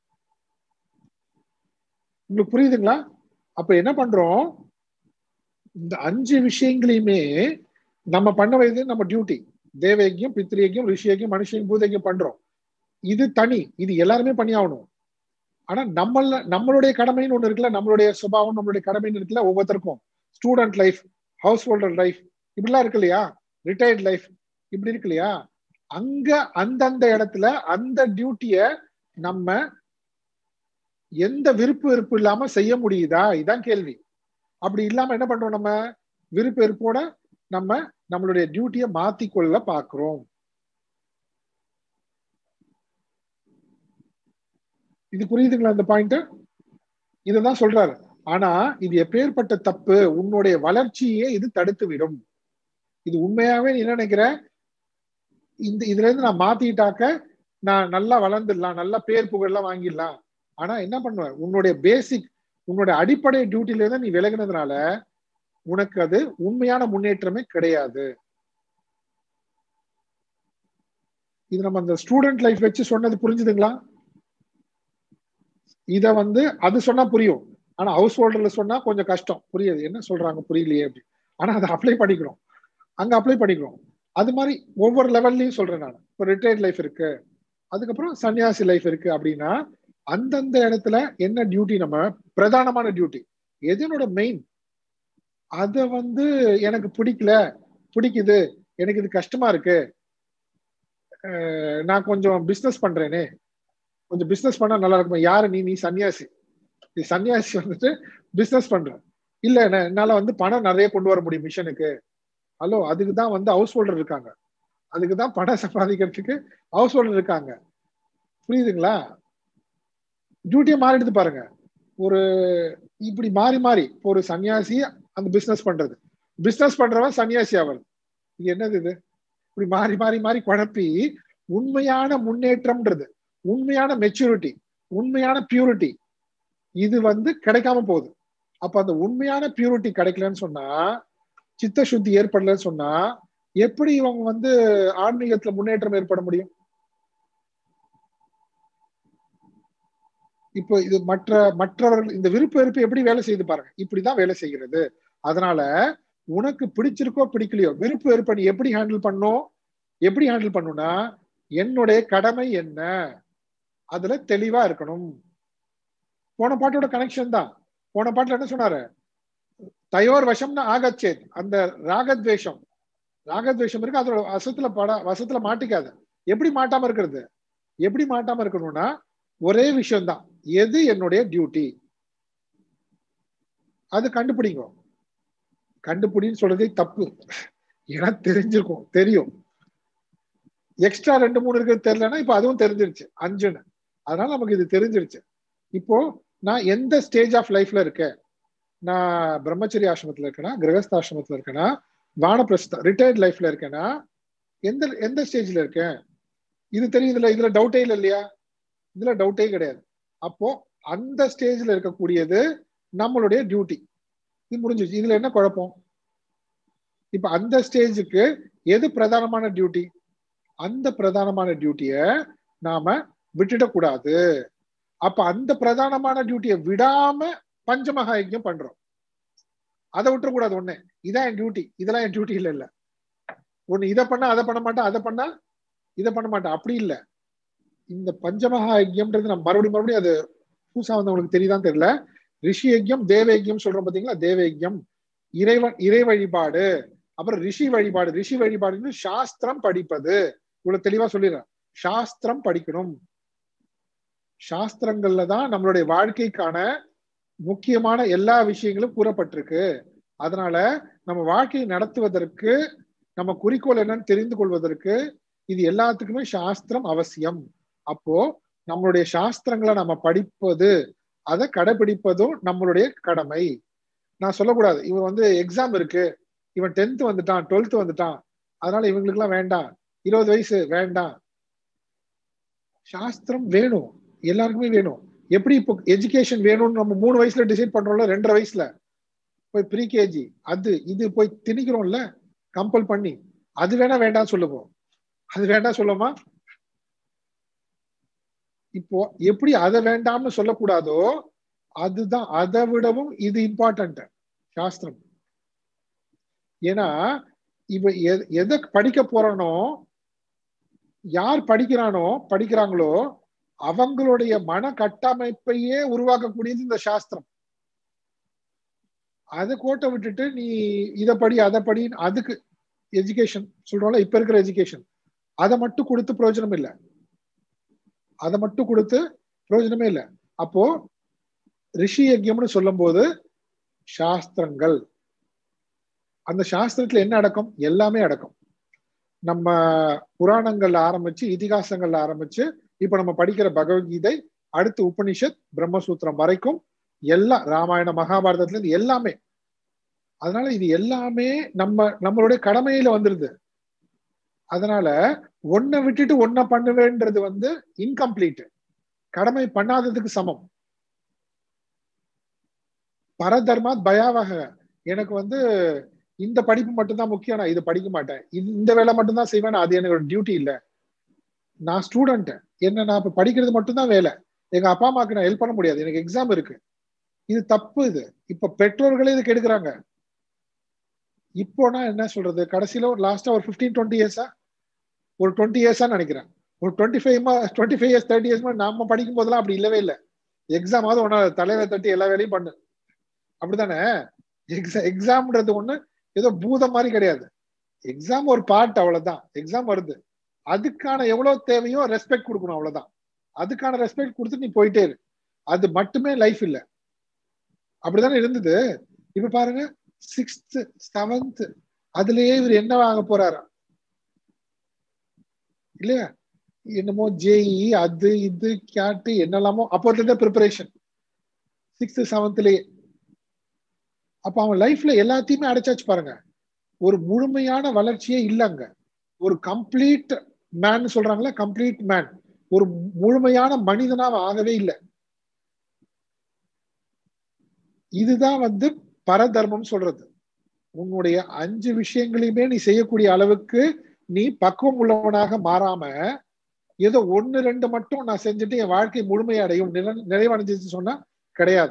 உங்களுக்கு புரியுதுங்களா அப்ப என்ன பண்றோம் இந்த அஞ்சு விஷயங்களையுமே நம்ம பண்ண வேண்டியது நம்ம டியூட்டி தேவயக்கியம் பித்ரியக்கியம் ரிஷியக்கியம் மனுஷன் பூதக்கியம் பண்றோம் இது தனி இது எல்லாருமே பண்ணி ஆகணும் ஆனா நம்மள நம்மளுடைய கடமைன்னு ஒண்ணு இருக்குல்ல நம்மளுடைய சுபாவம் நம்மளுடைய கடமைன்னு இருக்குல்ல ஒவ்வொருத்தருக்கும் student life householder life இப்படிலாம் இருக்கு இல்லையா ரிட்டையர்ட் லைஃப் இப்படி இருக்கு இல்லையா அங்க அந்தந்த இடத்துல அந்த டியூட்டிய நம்ம எந்த விருப்பு வெறுப்பு இல்லாம செய்ய முடியுதா இதான் கேள்வி அப்படி இல்லாம என்ன பண்றோம் நம்ம விருப்பு வெறுப்போட நம்ம நம்மளுடைய டியூட்டியை மாத்திக்கொள்ள பாக்குறோம் இது புரியுதுங்களா இந்த பாயிண்ட் இதுதான் சொல்றாரு ஆனா இது எப்பேற்பட்ட தப்பு உன்னுடைய வளர்ச்சியே இது தடுத்து விடும் இது உண்மையாவே நீ என்ன நினைக்கிற இந்த இதுல இருந்து நான் மாத்திட்டாக்க நான் நல்லா வளர்ந்துடலாம் நல்ல பேர் புகழ்லாம் வாங்கிடலாம் ஆனா என்ன பண்ணுவ உன்னுடைய பேசிக் உன்னுடைய அடிப்படை டியூட்டில இருந்து நீ விலகினதுனால உனக்கு அது உண்மையான முன்னேற்றமே கிடையாது இது நம்ம அந்த ஸ்டூடெண்ட் லைஃப் வச்சு சொன்னது புரிஞ்சுதுங்களா இத வந்து அது சொன்னா புரியும் ஆனா ஹவுஸ் ஹோல்டர்ல சொன்னா கொஞ்சம் கஷ்டம் புரியுது என்ன சொல்றாங்க புரியலையே அப்படி ஆனா அதை அப்ளை பண்ணிக்கிறோம் அங்க அப்ளை பண்ணிக்கிறோம் அது மாதிரி ஒவ்வொரு லெவல்லையும் சொல்றேன் நான் இப்போ ரிட்டையர்ட் லைஃப் இருக்கு அதுக்கப்புறம் சன்னியாசி லைஃப் இருக்கு அப்படின்னா அந்தந்த இடத்துல என்ன டியூட்டி நம்ம பிரதானமான டியூட்டி எதனோட மெயின் அத வந்து எனக்கு பிடிக்கல பிடிக்குது எனக்கு இது கஷ்டமா இருக்கு நான் கொஞ்சம் பிஸ்னஸ் பண்றேனே கொஞ்சம் பிஸ்னஸ் பண்ணா நல்லா இருக்குமா யாரு நீ நீ சன்னியாசி நீ சன்னியாசி வந்துட்டு பிஸ்னஸ் பண்ற இல்ல என்னால வந்து பணம் நிறைய கொண்டு வர முடியும் மிஷனுக்கு ஹலோ அதுக்கு தான் வந்து ஹவுஸ் ஹோல்டர் இருக்காங்க அதுக்கு தான் பணம் சம்பாதிக்கிறதுக்கு ஹவுஸ் ஹோல்டர் இருக்காங்க புரியுதுங்களா டியூட்டியை மாறிடுது பாருங்க ஒரு இப்படி மாறி மாறி இப்போ ஒரு சன்னியாசி அந்த பிசினஸ் பண்றது பிசினஸ் பண்றவன் சன்னியாசி ஆவது இது என்னது இது இப்படி மாறி மாறி மாறி குழப்பி உண்மையான முன்னேற்றம்ன்றது உண்மையான மெச்சூரிட்டி உண்மையான பியூரிட்டி இது வந்து கிடைக்காம போகுது அப்ப அந்த உண்மையான பியூரிட்டி கிடைக்கலன்னு சொன்னா சித்த சுத்தி ஏற்படலன்னு சொன்னா எப்படி இவங்க வந்து ஆன்மீகத்துல முன்னேற்றம் ஏற்பட முடியும் இப்போ இது மற்ற மற்றவர்கள் இந்த விருப்ப வெறுப்பு எப்படி வேலை செய்து பாருங்க இப்படிதான் வேலை செய்கிறது அதனால உனக்கு பிடிச்சிருக்கோ பிடிக்கலையோ விருப்ப வெறுப்பை நீ எப்படி ஹேண்டில் பண்ணும் எப்படி ஹேண்டில் பண்ணுனா என்னுடைய கடமை என்ன அதுல தெளிவா இருக்கணும் போன பாட்டோட கனெக்ஷன் தான் போன பாட்டுல என்ன சொன்னாரு தயோர் வசம்னு ஆகச்சேத் அந்த ராகத்வேஷம் ராகத்வேஷம் இருக்கு அதோட வசத்துல பட வசத்துல மாட்டிக்காது எப்படி மாட்டாம இருக்கிறது எப்படி மாட்டாம இருக்கணும்னா ஒரே விஷயம்தான் எது என்னுடைய டியூட்டி அது கண்டுபிடிங்க கண்டுபிடின்னு சொல்றதே தப்பு ஏன்னா தெரிஞ்சிருக்கும் தெரியும் எக்ஸ்ட்ரா ரெண்டு மூணு இருக்கு தெரியலன்னா இப்ப அதுவும் தெரிஞ்சிருச்சு அஞ்சுன்னு அதனால நமக்கு இது தெரிஞ்சிருச்சு இப்போ நான் எந்த ஸ்டேஜ் ஆஃப் லைஃப்ல இருக்கேன் நான் பிரம்மச்சரிய ஆசிரமத்துல இருக்கேனா கிரகஸ்த ஆசிரமத்துல இருக்கேனா வானப்பிரஸ்த ரிட்டையர்ட் லைஃப்ல இருக்கேனா எந்த எந்த ஸ்டேஜ்ல இருக்கேன் இது தெரியுதுல இதுல டவுட்டே இல்லை இல்லையா இதுல டவுட்டே கிடையாது அப்போ அந்த ஸ்டேஜ்ல இருக்கக்கூடியது நம்மளுடைய டியூட்டி இது முடிஞ்சிச்சு இதுல என்ன குழப்பம் இப்ப அந்த ஸ்டேஜுக்கு எது பிரதானமான டியூட்டி அந்த பிரதானமான டியூட்டிய நாம விட்டுடக்கூடாது அப்ப அந்த பிரதானமான டியூட்டியை விடாம பஞ்சமகா யஜ்யம் பண்றோம் அதை விட்டுறக்கூடாது ஒண்ணு இதான் என் டியூட்டி இதெல்லாம் என் டியூட்டி இல்ல இல்ல ஒண்ணு இதை பண்ணா அதை பண்ண மாட்டேன் அதை பண்ணா இதை பண்ண மாட்டேன் அப்படி இல்ல இந்த பஞ்சமகா யஜ்யம்ன்றது நம்ம மறுபடியும் மறுபடியும் அது புதுசா வந்தவங்களுக்கு தெரியுதான்னு தெரியல ரிஷி யஜ்யம் தேவ யஜ்யம் சொல்றோம் பாத்தீங்களா தேவ யஜ்யம் இறைவன் இறை வழிபாடு அப்புறம் ரிஷி வழிபாடு ரிஷி வழிபாடுன்னு சாஸ்திரம் படிப்பது இவ்வளவு தெளிவா சொல்லிடுறேன் சாஸ்திரம் படிக்கணும் சாஸ்திரங்கள்ல தான் நம்மளுடைய வாழ்க்கைக்கான முக்கியமான எல்லா விஷயங்களும் கூறப்பட்டிருக்கு அதனால நம்ம வாழ்க்கையை நடத்துவதற்கு நம்ம குறிக்கோள் என்னன்னு தெரிந்து கொள்வதற்கு இது எல்லாத்துக்குமே சாஸ்திரம் அவசியம் அப்போ நம்மளுடைய சாஸ்திரங்களை நம்ம படிப்பது அதை கடைபிடிப்பதும் நம்மளுடைய கடமை நான் சொல்லக்கூடாது இவன் வந்து எக்ஸாம் இருக்கு இவன் டென்த் வந்துட்டான் டுவெல்த் வந்துட்டான் அதனால இவங்களுக்கு எல்லாம் வேண்டாம் இருபது வயசு வேண்டாம் சாஸ்திரம் வேணும் எல்லாருக்குமே வேணும் எப்படி இப்போ எஜுகேஷன் வேணும்னு நம்ம மூணு வயசுல டிசைட் பண்றோம்ல ரெண்டரை வயசுல போய் ப்ரீ கேஜி அது இது போய் திணிக்கிறோம்ல கம்பல் பண்ணி அது வேணா வேண்டாம் சொல்லுவோம் அது வேண்டாம் சொல்லுமா இப்போ எப்படி அதை வேண்டாம்னு சொல்லக்கூடாதோ அதுதான் அதை விடவும் இது இம்பார்ட்டன்ட் சாஸ்திரம் ஏன்னா இவ எதை படிக்க போறானோ யார் படிக்கிறானோ படிக்கிறாங்களோ அவங்களுடைய மன கட்டமைப்பையே உருவாக்கக்கூடியது இந்த சாஸ்திரம் அதை கோட்டை விட்டுட்டு நீ இதை படி அதை படி அதுக்கு எஜுகேஷன் சொல்றோம்ல இப்ப இருக்கிற எஜுகேஷன் அதை மட்டும் கொடுத்து பிரயோஜனம் இல்லை அதை மட்டும் கொடுத்து பிரயோஜனமே இல்லை அப்போ ரிஷி யஜ்யம்னு சொல்லும் போது சாஸ்திரங்கள் அந்த சாஸ்திரத்துல என்ன அடக்கம் எல்லாமே அடக்கம் நம்ம புராணங்கள்ல ஆரம்பிச்சு இதிகாசங்கள்ல ஆரம்பிச்சு இப்ப நம்ம படிக்கிற பகவத்கீதை அடுத்து உபனிஷத் பிரம்மசூத்திரம் வரைக்கும் எல்லாம் ராமாயண மகாபாரதத்துல இருந்து எல்லாமே அதனால இது எல்லாமே நம்ம நம்மளுடைய கடமையில வந்துருது அதனால ஒன்ன விட்டுட்டு ஒன்ன பண்ணுவேன்றது வந்து இன்கம்ப்ளீட் கடமை பண்ணாததுக்கு சமம் பரதர்மாத் பயாவக எனக்கு வந்து இந்த படிப்பு மட்டும்தான் முக்கியம் நான் இதை படிக்க மாட்டேன் இந்த வேலை மட்டும்தான் செய்வேன் அது என்னோட டியூட்டி இல்லை நான் ஸ்டூடெண்ட் என்ன நான் இப்ப படிக்கிறது மட்டும்தான் வேலை எங்க அப்பா அம்மாவுக்கு நான் ஹெல்ப் பண்ண முடியாது எனக்கு எக்ஸாம் இருக்கு இது தப்பு இது இப்ப பெற்றோர்களே இதுக்கு எடுக்கிறாங்க இப்போ நான் என்ன சொல்றது கடைசியில ஒரு லாஸ்டா ஒரு பிப்டீன் டுவெண்ட்டி இயர்ஸா ஒரு டுவெண்ட்டி இயர்ஸா நினைக்கிறேன் ஒரு twenty five twenty five years thirty years நம்ம படிக்கும் போதெல்லாம் அப்படி இல்லவே இல்லை எக்ஸாமாவது ஒன்னா தலையில தட்டி எல்லா வேலையும் பண்ணு அப்படித்தானே எக்ஸாம் எக்ஸாம்ன்றது ஒண்ணு ஏதோ பூதம் மாதிரி கிடையாது எக்ஸாம் ஒரு பார்ட் அவ்வளவுதான் எக்ஸாம் வருது அதுக்கான எவ்வளவு தேவையோ ரெஸ்பெக்ட் கொடுக்கணும் அவ்வளவுதான் அதுக்கான ரெஸ்பெக்ட் கொடுத்து நீ போயிட்டே இரு அது மட்டுமே லைஃப் இல்ல அப்படித்தானே இருந்தது இப்ப பாருங்க சிக்ஸ்த் செவன்த் அதுலயே இவர் என்ன வாங்க போறாரா இல்லையா என்னமோ ஜேஇ அது இது கேட்டு என்னெல்லாமோ அப்போதுல இருந்தே ப்ரிப்பரேஷன் சிக்ஸ்த் செவன்த்லயே அப்ப அவன் லைஃப்ல எல்லாத்தையுமே அடைச்சாச்சு பாருங்க ஒரு முழுமையான வளர்ச்சியே இல்லைங்க ஒரு கம்ப்ளீட் மேன் சொல்றாங்களா கம்ப்ளீட் மேன் ஒரு முழுமையான மனிதனா அவன் ஆகவே இல்லை இதுதான் வந்து பரதர்மம் சொல்றது உன்னுடைய அஞ்சு விஷயங்களையுமே நீ செய்யக்கூடிய அளவுக்கு நீ பக்குவம் உள்ளவனாக மாறாம ஏதோ ஒன்னு ரெண்டு மட்டும் நான் செஞ்சுட்டு என் வாழ்க்கை முழுமையடையும் நிறைவடைஞ்சிச்சு சொன்னா கிடையாது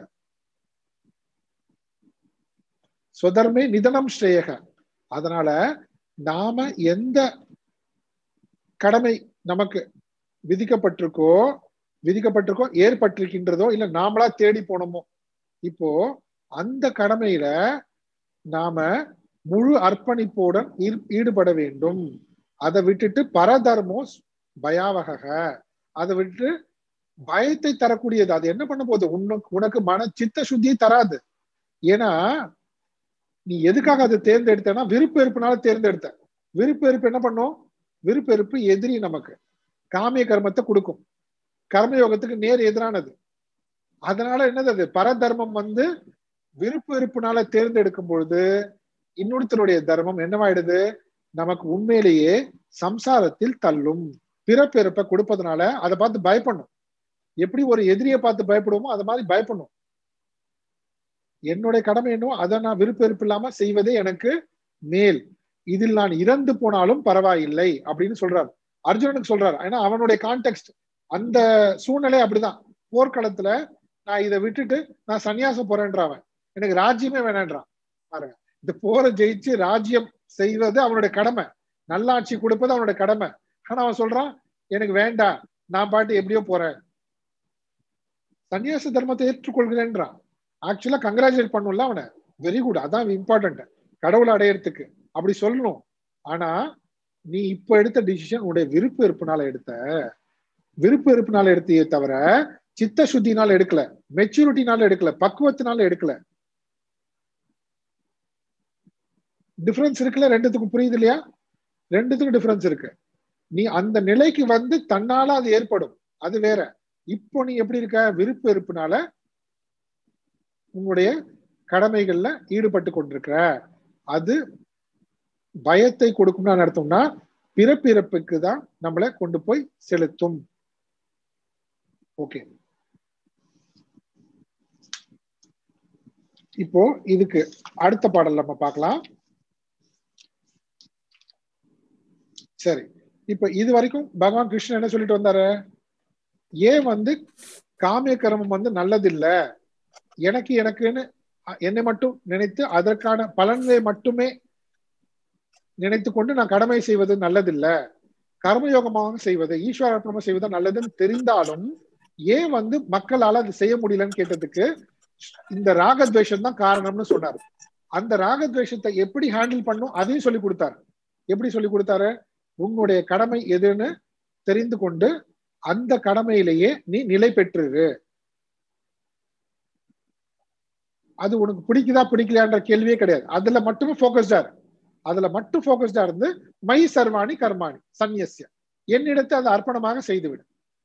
சுதர்மே நிதனம் ஸ்ரேயக அதனால நாம எந்த கடமை நமக்கு விதிக்கப்பட்டிருக்கோ விதிக்கப்பட்டிருக்கோ ஏற்பட்டிருக்கின்றதோ இல்ல நாமளா தேடி போனோமோ இப்போ அந்த கடமையில நாம முழு அர்ப்பணிப்புடன் ஈர்- ஈடுபட வேண்டும் அதை விட்டுட்டு பரதர்மோ பயாவக அதை விட்டு பயத்தை தரக்கூடியது அது என்ன பண்ண போகுது உனக்கு உனக்கு மன சித்த சுத்தியை தராது ஏன்னா நீ எதுக்காக அதை தேர்ந்தெடுத்தனா விருப்ப வெறுப்புனால தேர்ந்தெடுத்த விருப்ப வெறுப்பு என்ன பண்ணும் விருப்ப வெறுப்பு எதிரி நமக்கு காமிய கர்மத்தை கொடுக்கும் கர்மயோகத்துக்கு நேர் எதிரானது அதனால என்னது அது பரதர்மம் வந்து விருப்ப வெறுப்புனால தேர்ந்தெடுக்கும் பொழுது இன்னொருத்தருடைய தர்மம் என்னவாயிடுது நமக்கு உண்மையிலேயே சம்சாரத்தில் தள்ளும் பிறப்பிறப்பை கொடுப்பதனால அதை பார்த்து பயப்படணும் எப்படி ஒரு எதிரியை பார்த்து பயப்படுவோமோ அது மாதிரி பயப்படணும் என்னுடைய கடமை என்னவோ அதை நான் விருப்ப வெறுப்பு இல்லாம செய்வதே எனக்கு மேல் இதில் நான் இறந்து போனாலும் பரவாயில்லை அப்படின்னு சொல்றாரு அர்ஜுனனுக்கு சொல்றாரு ஏன்னா அவனுடைய கான்டெக்ட் அந்த சூழ்நிலை அப்படிதான் போர்க்களத்துல நான் இதை விட்டுட்டு நான் சன்னியாசம் போறேன்றான் எனக்கு ராஜ்யமே வேணான்றான் பாருங்க இந்த போரை ஜெயிச்சு ராஜ்யம் செய்வது அவனுடைய கடமை நல்லாட்சி கொடுப்பது அவனுடைய கடமை ஆனா அவன் சொல்றான் எனக்கு வேண்டாம் நான் பாட்டு எப்படியோ போறேன் சன்னியாச தர்மத்தை ஏற்றுக்கொள்கிறேன்றான் ஆக்சுவலா கங்க்ராச்சுலேட் பண்ணும்ல அவனை வெரி குட் அதான் இம்பார்ட்டன்ட் கடவுளை அடையறதுக்கு அப்படி சொல்லணும் ஆனா நீ இப்ப எடுத்த டிசிஷன் உன்னுடைய விருப்ப வெறுப்புனால எடுத்த விருப்ப வெறுப்புனால எடுத்தையே தவிர சித்த சுத்தினால எடுக்கல மெச்சூரிட்டினால எடுக்கல பக்குவத்தினால எடுக்கல டிஃபரன்ஸ் இருக்குல்ல ரெண்டுத்துக்கும் புரியுது இல்லையா ரெண்டுத்துக்கும் டிஃபரன்ஸ் இருக்கு நீ அந்த நிலைக்கு வந்து தன்னால அது ஏற்படும் அது வேற இப்போ நீ எப்படி இருக்க விருப்ப வெறுப்புனால உன்னுடைய கடமைகள்ல ஈடுபட்டு கொண்டிருக்கிற அது பயத்தை கொடுக்கும்னு அர்த்தம்னா பிறப்பிறப்புக்கு தான் நம்மளை கொண்டு போய் செலுத்தும் ஓகே இப்போ இதுக்கு அடுத்த பாடல் நம்ம பார்க்கலாம் சரி இப்ப இது வரைக்கும் பகவான் கிருஷ்ணன் என்ன சொல்லிட்டு வந்தாரு ஏன் வந்து காமிய கர்மம் வந்து நல்லதில்ல எனக்கு எனக்குன்னு அ- என்னை மட்டும் நினைத்து அதற்கான பலன்களை மட்டுமே நினைத்து கொண்டு நான் கடமை செய்வது நல்லதில்ல கர்மயோகமாக செய்வது ஈஸ்வர அர்ப்பணமாக செய்வது நல்லதுன்னு தெரிந்தாலும் ஏன் வந்து மக்களால அது செய்ய முடியலன்னு கேட்டதுக்கு இந்த ராகத்வேஷம் தான் காரணம்னு சொன்னாரு அந்த ராகத்வேஷத்தை எப்படி ஹேண்டில் பண்ணும் அதையும் சொல்லி கொடுத்தாரு எப்படி சொல்லி கொடுத்தாரு உன்னுடைய கடமை எதுன்னு தெரிந்து கொண்டு அந்த கடமையிலேயே நீ நிலை பெற்றுரு அது உனக்கு பிடிக்குதா பிடிக்கலையான்ற கேள்வியே கிடையாது அதுல மட்டுமே போக்கஸ்டா இரு அதுல மட்டும் போக்கஸ்டா இருந்து மை சர்வாணி கர்மாணி சந்நியசிய என்னிடத்தை அதை அர்ப்பணமாக செய்துவிடு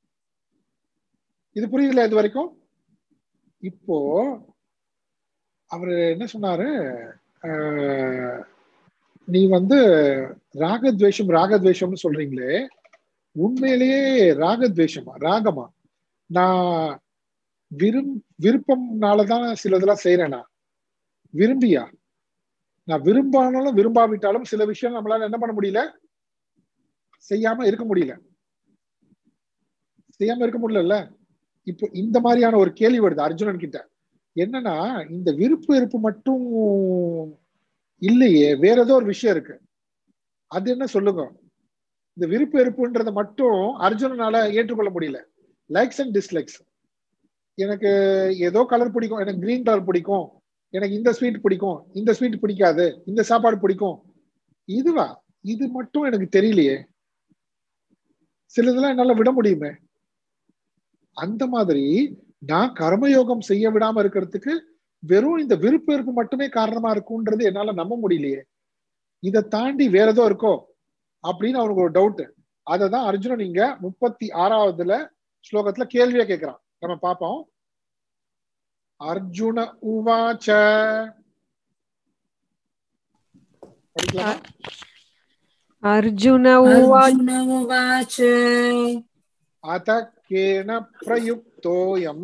இது புரியுதுல இது வரைக்கும் இப்போ அவரு என்ன சொன்னாரு ஆஹ், நீ வந்து ராகத்வேஷம் ராகத்வேஷம்னு சொல்றீங்களே உண்மையிலேயே ராகத்வேஷமா ராகமா நான் விரும் விருப்பம்னாலதான் சிலதெல்லாம் செய்யறேனா விரும்பியா நான் விரும்பானாலும் விரும்பாவிட்டாலும் சில விஷயம் நம்மளால என்ன பண்ண முடியல செய்யாம இருக்க முடியல செய்யாம இருக்க முடியல இப்போ இந்த மாதிரியான ஒரு கேள்வி வருது அர்ஜுனன் கிட்ட என்னன்னா இந்த விருப்பு வெறுப்பு மட்டும் இல்லையே வேற ஏதோ ஒரு விஷயம் இருக்கு அது என்ன சொல்லுங்க இந்த விருப்பு வெறுப்புன்றதை மட்டும் அர்ஜுனனால ஏற்றுக்கொள்ள முடியல லைக்ஸ் அண்ட் டிஸ்லைக்ஸ் எனக்கு ஏதோ கலர் பிடிக்கும் எனக்கு கிரீன் கலர் பிடிக்கும் எனக்கு இந்த ஸ்வீட் பிடிக்கும் இந்த ஸ்வீட் பிடிக்காது இந்த சாப்பாடு பிடிக்கும் இதுவா இது மட்டும் எனக்கு தெரியலையே சிலதெல்லாம் என்னால விட முடியுமே அந்த மாதிரி நான் கர்மயோகம் செய்ய விடாம இருக்கிறதுக்கு வெறும் இந்த விருப்ப வெறுப்பு மட்டுமே காரணமா இருக்கும்ன்றது என்னால நம்ப முடியலையே இதை தாண்டி வேற ஏதோ இருக்கோ அப்படின்னு அவனுக்கு ஒரு டவுட் அதை தான் அர்ஜுனன் இங்க முப்பத்தி ஆறாவதுல ஸ்லோகத்துல கேள்வியா கேட்கிறான் நம்ம பார்ப்போம் அர்ஜுன உவாச்ச படிக்கலாமா अर्जुन उवाच अर्जुन उवाच अथ केन प्रयुक्तोऽयम्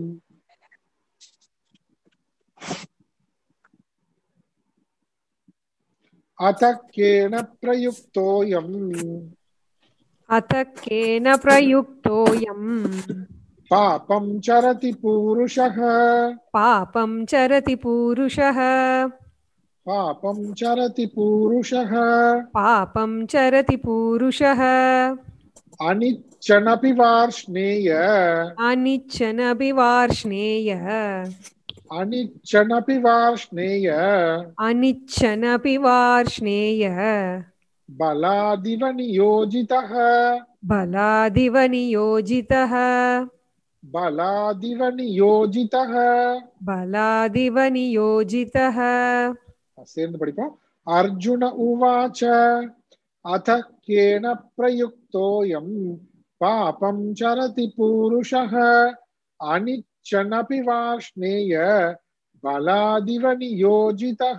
अथ केन प्रयुक्तोऽयम् अथ केन प्रयुक्तोऽयम् पापं चरति पूरुषः पापं चरति पूरुषः पापं चरति पूरुषः पापं चरति पूरुषः அனிச்சனபி வார்ஷ்ணேய अनिच्छनपि वार्ष्णेय அனிச்சனபி வார்ஷ்ணேய अनिच्छनपि वार्ष्णेय பலாதிவ நியோஜிதः बलादिव नियोजितः பலாதிவ நியோஜிதः बलादिव नियोजितः சேர்ந்து படிப்போம் அர்ஜுன உவாச்ச அத கேன பிரயுக்தோயம் பாபம் சரதி பூருஷः அனிச்சனபி வாஷ்ணேய பலாதிவ நியோஜிதः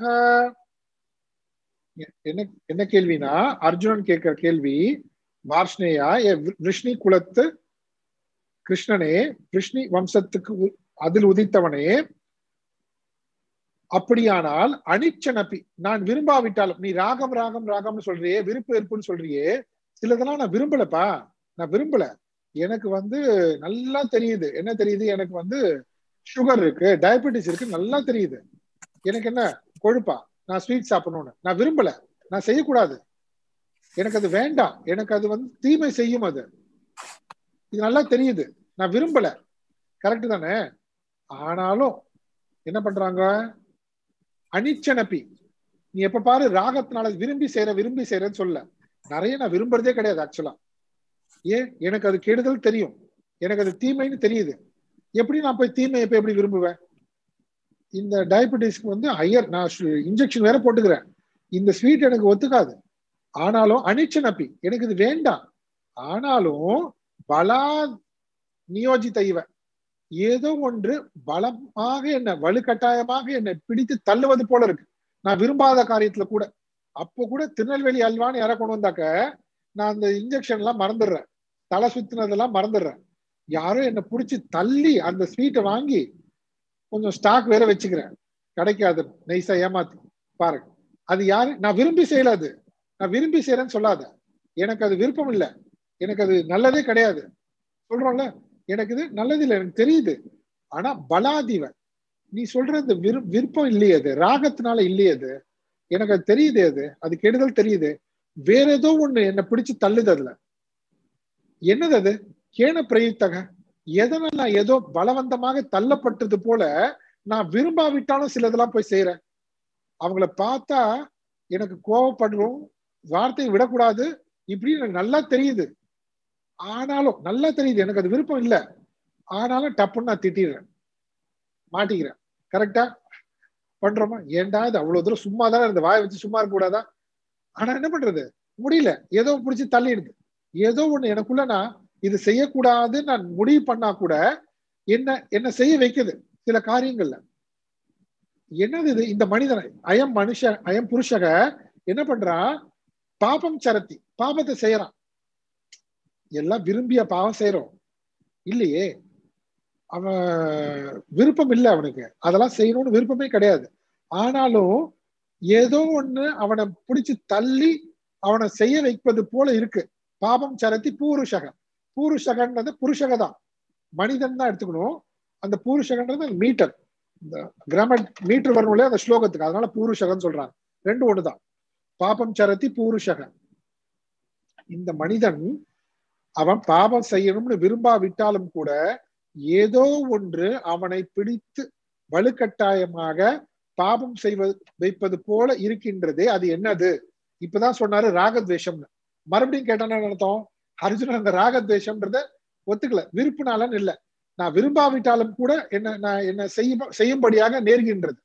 என்ன என்ன கேள்வினா அர்ஜுனன் கேட்கிற கேள்வி வார்ஷ்ணேயா ஏ வி- விஷ்ணி குலத்து கிருஷ்ணனே விஷ்ணி வம்சத்துக்கு உ- அதில் உதித்தவனே அப்படியானால் அனிச்சனப்பி நான் விரும்பாவிட்டாலும் நீ ராகம் ராகம் ராகம்னு சொல்றியே விருப்பு வெறுப்புன்னு சொல்றியே சிலதெல்லாம் நான் விரும்பலப்பா நான் விரும்பல எனக்கு வந்து நல்லா தெரியுது என்ன தெரியுது எனக்கு வந்து சுகர் இருக்கு டயபெட்டிஸ் இருக்கு நல்லா தெரியுது எனக்கு என்ன கொழுப்பா நான் ஸ்வீட் சாப்பிடணும்னு நான் விரும்பல நான் செய்யக்கூடாது எனக்கு அது வேண்டாம் எனக்கு அது வந்து தீமை செய்யும் அது இது நல்லா தெரியுது நான் விரும்பல கரெக்ட் தானே ஆனாலும் என்ன பண்றாங்க அனிச்சனப்பி நீ எப்ப பாரு ராகத்தினால விரும்பி செய்யற விரும்பி செய்யறேன்னு சொல்ல நிறைய நான் விரும்புறதே கிடையாது ஆக்சுவலா ஏன் எனக்கு அது கெடுதல் தெரியும் எனக்கு அது தீமைன்னு தெரியுது எப்படி நான் போய் தீமை எப்ப எப்படி விரும்புவேன் இந்த டயபெட்டிஸ்க்கு வந்து ஹையர் நான் இன்ஜெக்ஷன் வேற போட்டுக்கிறேன் இந்த ஸ்வீட் எனக்கு ஒத்துக்காது ஆனாலும் அனிச்சனப்பி எனக்கு இது வேண்டாம் ஆனாலும் பலா நியோஜித இவ ஏதோ ஒன்று பலமாக என்ன வலுக்கட்டாயமாக என்னை பிடித்து தள்ளுவது போல இருக்கு நான் விரும்பாத காரியத்துல கூட அப்போ கூட திருநெல்வேலி அல்வான்னு யாரை கொண்டு வந்தாக்க நான் அந்த இன்ஜெக்ஷன் எல்லாம் மறந்துடுறேன் தலை சுத்தினதெல்லாம் மறந்துடுறேன் யாரோ என்னை பிடிச்சி தள்ளி அந்த ஸ்வீட்டை வாங்கி கொஞ்சம் ஸ்டாக் வேற வச்சுக்கிறேன் கிடைக்காது நைஸா ஏமாத்தி பாருங்க அது யாரு நான் விரும்பி செய்யல அது நான் விரும்பி செய்யறேன்னு சொல்லாத எனக்கு அது விருப்பம் இல்லை எனக்கு அது நல்லதே கிடையாது சொல்றோம்ல எனக்கு இது நல்லது இல்லை எனக்கு தெரியுது ஆனா பலாதிவ நீ சொல்ற இந்த விரு விருப்பம் இல்லையே அது ராகத்தினால இல்லையே அது எனக்கு அது தெரியுது அது அது கெடுதல் தெரியுது வேற ஏதோ ஒண்ணு என்னை பிடிச்சு தள்ளுது அதுல என்னது அது கேன பிரயுத்தக எதனால நான் ஏதோ பலவந்தமாக தள்ளப்பட்டது போல நான் விரும்பாவிட்டாலும் சிலதெல்லாம் போய் செய்யறேன் அவங்கள பார்த்தா எனக்கு கோவப்படுறோம் வார்த்தையை விடக்கூடாது இப்படி எனக்கு நல்லா தெரியுது ஆனாலும் நல்லா தெரியுது எனக்கு அது விருப்பம் இல்லை ஆனாலும் டப்புன்னு நான் திட்டிடுறேன் மாட்டிக்கிறேன் கரெக்டா பண்றோமா ஏன்டா இது அவ்வளவு தூரம் சும்மா தானே இருந்த வாயை வச்சு சும்மா இருக்க கூடாதா ஆனா என்ன பண்றது முடியல ஏதோ பிடிச்சி தள்ளிடுது ஏதோ ஒண்ணு எனக்குள்ள நான் இது செய்யக்கூடாதுன்னு நான் முடிவு பண்ணா கூட என்ன என்ன செய்ய வைக்குது சில காரியங்கள்ல என்னது இது இந்த மனிதனை அயம் மனுஷ அயம் புருஷக என்ன பண்றான் பாபம் சரத்தி பாபத்தை செய்யறான் எல்லாம் விரும்பிய பாவம் செய்யறோம் இல்லையே அவன் விருப்பம் இல்லை அவனுக்கு அதெல்லாம் செய்யணும்னு விருப்பமே கிடையாது ஆனாலும் ஏதோ ஒண்ணு அவனை பிடிச்சு தள்ளி அவனை செய்ய வைப்பது போல இருக்கு பாபம் சரத்தி பூருஷக பூருஷகன்றது புருஷக தான் மனிதன் தான் எடுத்துக்கணும் அந்த பூருஷகன்றது மீட்டர் இந்த கிராமர் மீட்டர் வரணும் இல்லையா அந்த ஸ்லோகத்துக்கு அதனால பூருஷகன் சொல்றாங்க ரெண்டு ஒண்ணுதான் பாபம் சரத்தி பூருஷக இந்த மனிதன் அவன் பாபம் செய்யணும்னு விரும்பாவிட்டாலும் கூட ஏதோ ஒன்று அவனை பிடித்து வலுக்கட்டாயமாக பாபம் செய்வது வைப்பது போல இருக்கின்றதே அது என்னது இப்பதான் சொன்னாரு ராகத்வேஷம்னு மறுபடியும் கேட்டான அர்த்தம் அர்ஜுனன் அந்த ராகத்வேஷம்ன்றத ஒத்துக்கல விருப்பினாலன்னு இல்ல நான் விரும்பாவிட்டாலும் கூட என்ன நான் என்ன செய்ய செய்யும்படியாக நேர்கின்றது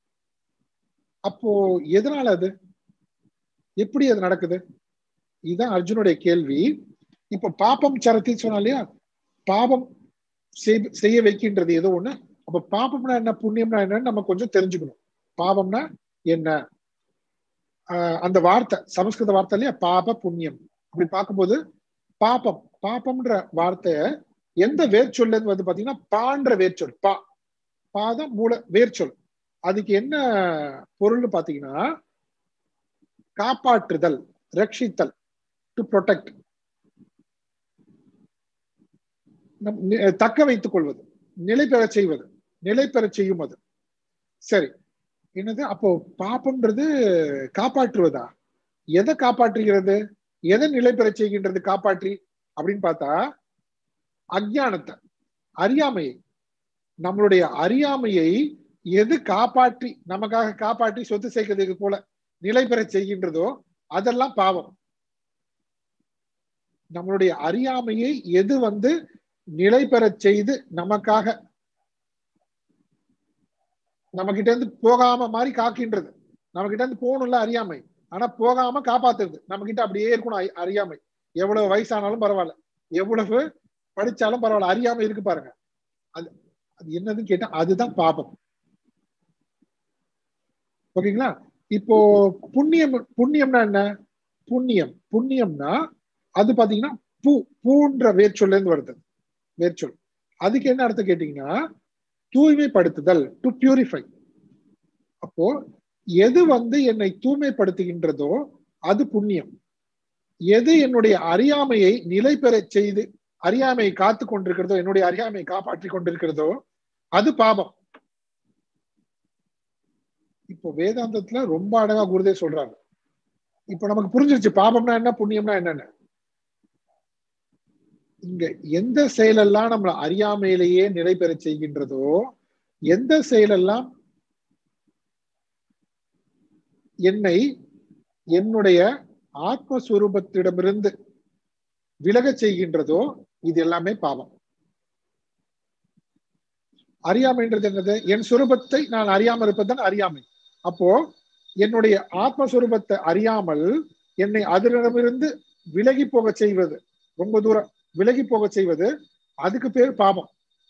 அப்போ எதனால அது எப்படி அது நடக்குது இதுதான் அர்ஜுனுடைய கேள்வி இப்ப பாப்பம் சரத்தி சொன்னா இல்லையா பாபம் செய்ய வைக்கின்றது ஏதோ ஒண்ணு அப்ப பாபம்னா என்ன புண்ணியம்னா என்னன்னு நம்ம கொஞ்சம் தெரிஞ்சுக்கணும் பாவம்னா என்ன அந்த வார்த்தை சமஸ்கிருத வார்த்தை இல்லையா பாப புண்ணியம் அப்படி பார்க்கும்போது பாப்பம் பாப்பம்ன்ற வார்த்தைய எந்த வேர்ச்சொல்ல வந்து பாத்தீங்கன்னா பான்ற வேர்ச்சொல் பா பாதம் மூல வேர்ச்சொல் அதுக்கு என்ன பொருள்னு பாத்தீங்கன்னா காப்பாற்றுதல் ரட்சித்தல் டு ப்ரொடெக்ட் தக்க வைத்துக் கொள்வது நிலை பெற செய்வது நிலை பெற செய்யும் அது சரி என்னது அப்போ பாப்பம்ன்றது காப்பாற்றுவதா எதை காப்பாற்றுகிறது எதை நிலை பெற செய்கின்றது காப்பாற்றி அப்படின்னு பார்த்தா அஜ்ஞானத்தை அறியாமையை நம்மளுடைய அறியாமையை எது காப்பாற்றி நமக்காக காப்பாற்றி சொத்து சேர்க்கிறதுக்கு போல நிலை பெற செய்கின்றதோ அதெல்லாம் பாவம் நம்மளுடைய அறியாமையை எது வந்து நிலை பெற செய்து நமக்காக நம்ம கிட்ட இருந்து போகாம மாதிரி காக்கின்றது நம்ம கிட்ட இருந்து போகணும்ல அறியாமை ஆனா போகாம காப்பாத்துறது நம்ம கிட்ட அப்படியே இருக்கணும் அறி- அறியாமை எவ்வளவு வயசானாலும் பரவாயில்ல எவ்வளவு படிச்சாலும் பரவாயில்ல அறியாமை இருக்கு பாருங்க அது அது என்னதுன்னு கேட்டா அதுதான் பாபம் ஓகேங்களா இப்போ புண்ணியம் புண்ணியம்னா என்ன புண்ணியம் புண்ணியம்னா அது பாத்தீங்கன்னா பூ பூன்ற வேர்ச்சொல்ல இருந்து வருது வேர்ச்சொல் அதுக்கு என்ன அர்த்தம் கேட்டீங்கன்னா தூய்மைப்படுத்துதல் டு பியூரிஃபை அப்போ எது வந்து என்னை தூய்மைப்படுத்துகின்றதோ அது புண்ணியம் எது என்னுடைய அறியாமையை நிலை பெறச் செய்து அறியாமையை காத்து கொண்டிருக்கிறதோ என்னுடைய அறியாமையை காப்பாற்றி கொண்டிருக்கிறதோ அது பாபம் இப்போ வேதாந்தத்துல ரொம்ப அழகா குருதே சொல்றாங்க இப்போ நமக்கு புரிஞ்சிருச்சு பாபம்னா என்ன புண்ணியம்னா என்னன்னு இங்க எந்த செயலெல்லாம் நம்மள அறியாமையிலேயே நிலை பெறச் செய்கின்றதோ எந்த செயலெல்லாம் என்னை என்னுடைய ஆத்மஸ்வரூபத்திடமிருந்து விலகச் செய்கின்றதோ இது எல்லாமே பாவம் அறியாமைன்றது என்னது என் சுரூபத்தை நான் அறியாமல் இருப்பதுதான் அறியாமை அப்போ என்னுடைய ஆத்மஸ்வரூபத்தை அறியாமல் என்னை அதனிடமிருந்து விலகி போக செய்வது ரொம்ப தூரம் விலகி போக செய்வது அதுக்கு பேர் பாவம்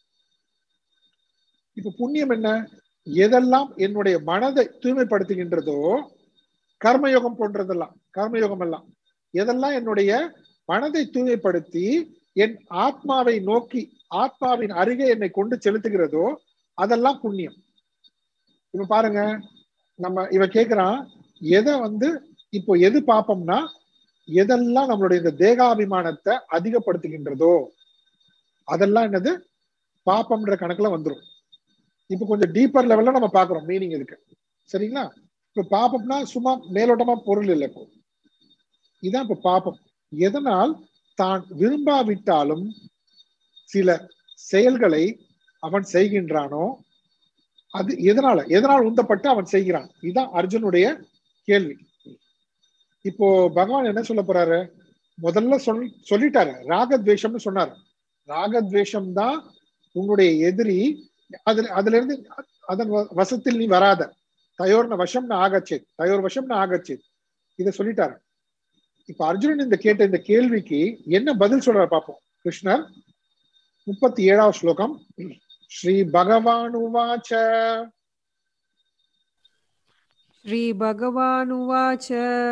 இப்ப புண்ணியம் என்ன எதெல்லாம் என்னுடைய மனதை தூய்மைப்படுத்துகின்றதோ கர்மயோகம் போன்றதெல்லாம் கர்மயோகம் எல்லாம் எதெல்லாம் என்னுடைய மனதை தூய்மைப்படுத்தி என் ஆத்மாவை நோக்கி ஆத்மாவின் அருகே என்னை கொண்டு செலுத்துகிறதோ அதெல்லாம் புண்ணியம் இப்ப பாருங்க நம்ம இவ கேக்குறான் எதை வந்து இப்போ எது பாப்போம்னா எதெல்லாம் நம்மளுடைய இந்த தேகாபிமானத்தை அதிகப்படுத்துகின்றதோ அதெல்லாம் என்னது பாப்பம்ன்ற கணக்குல வந்துரும் இப்ப கொஞ்சம் டீப்பர் லெவல்ல நம்ம பாக்குறோம் மீனிங் இருக்கு சரிங்களா இப்ப பாப்பம்னா சும்மா மேலோட்டமா பொருள் இல்லை இப்போ இதான் இப்ப பாப்பம் எதனால் தான் விரும்பாவிட்டாலும் சில செயல்களை அவன் செய்கின்றானோ அது எதனால எதனால் உந்தப்பட்டு அவன் செய்கிறான் இதுதான் அர்ஜுனுடைய கேள்வி இப்போ பகவான் என்ன சொல்ல போறாரு முதல்ல சொல் சொல்லிட்டாரு ராகத்வேஷம்னு சொன்னாரு ராகத்வேஷம் தான் உன்னுடைய எதிரி அதுல அதுல இருந்து அதன் வ- வசத்தில் நீ வராத தயோர்ன வசம்னு ஆகச்சேத் தயோர் வசம்னு ஆகச்சேத் இத சொல்லிட்டாரு இப்ப அர்ஜுனன் இந்த கேட்ட இந்த கேள்விக்கு என்ன பதில் சொல்றாரு பார்ப்போம் கிருஷ்ணர் முப்பத்தி ஏழாவது ஸ்லோகம் ஸ்ரீ பகவான் உவாச்ச श्रीभगवानुवाच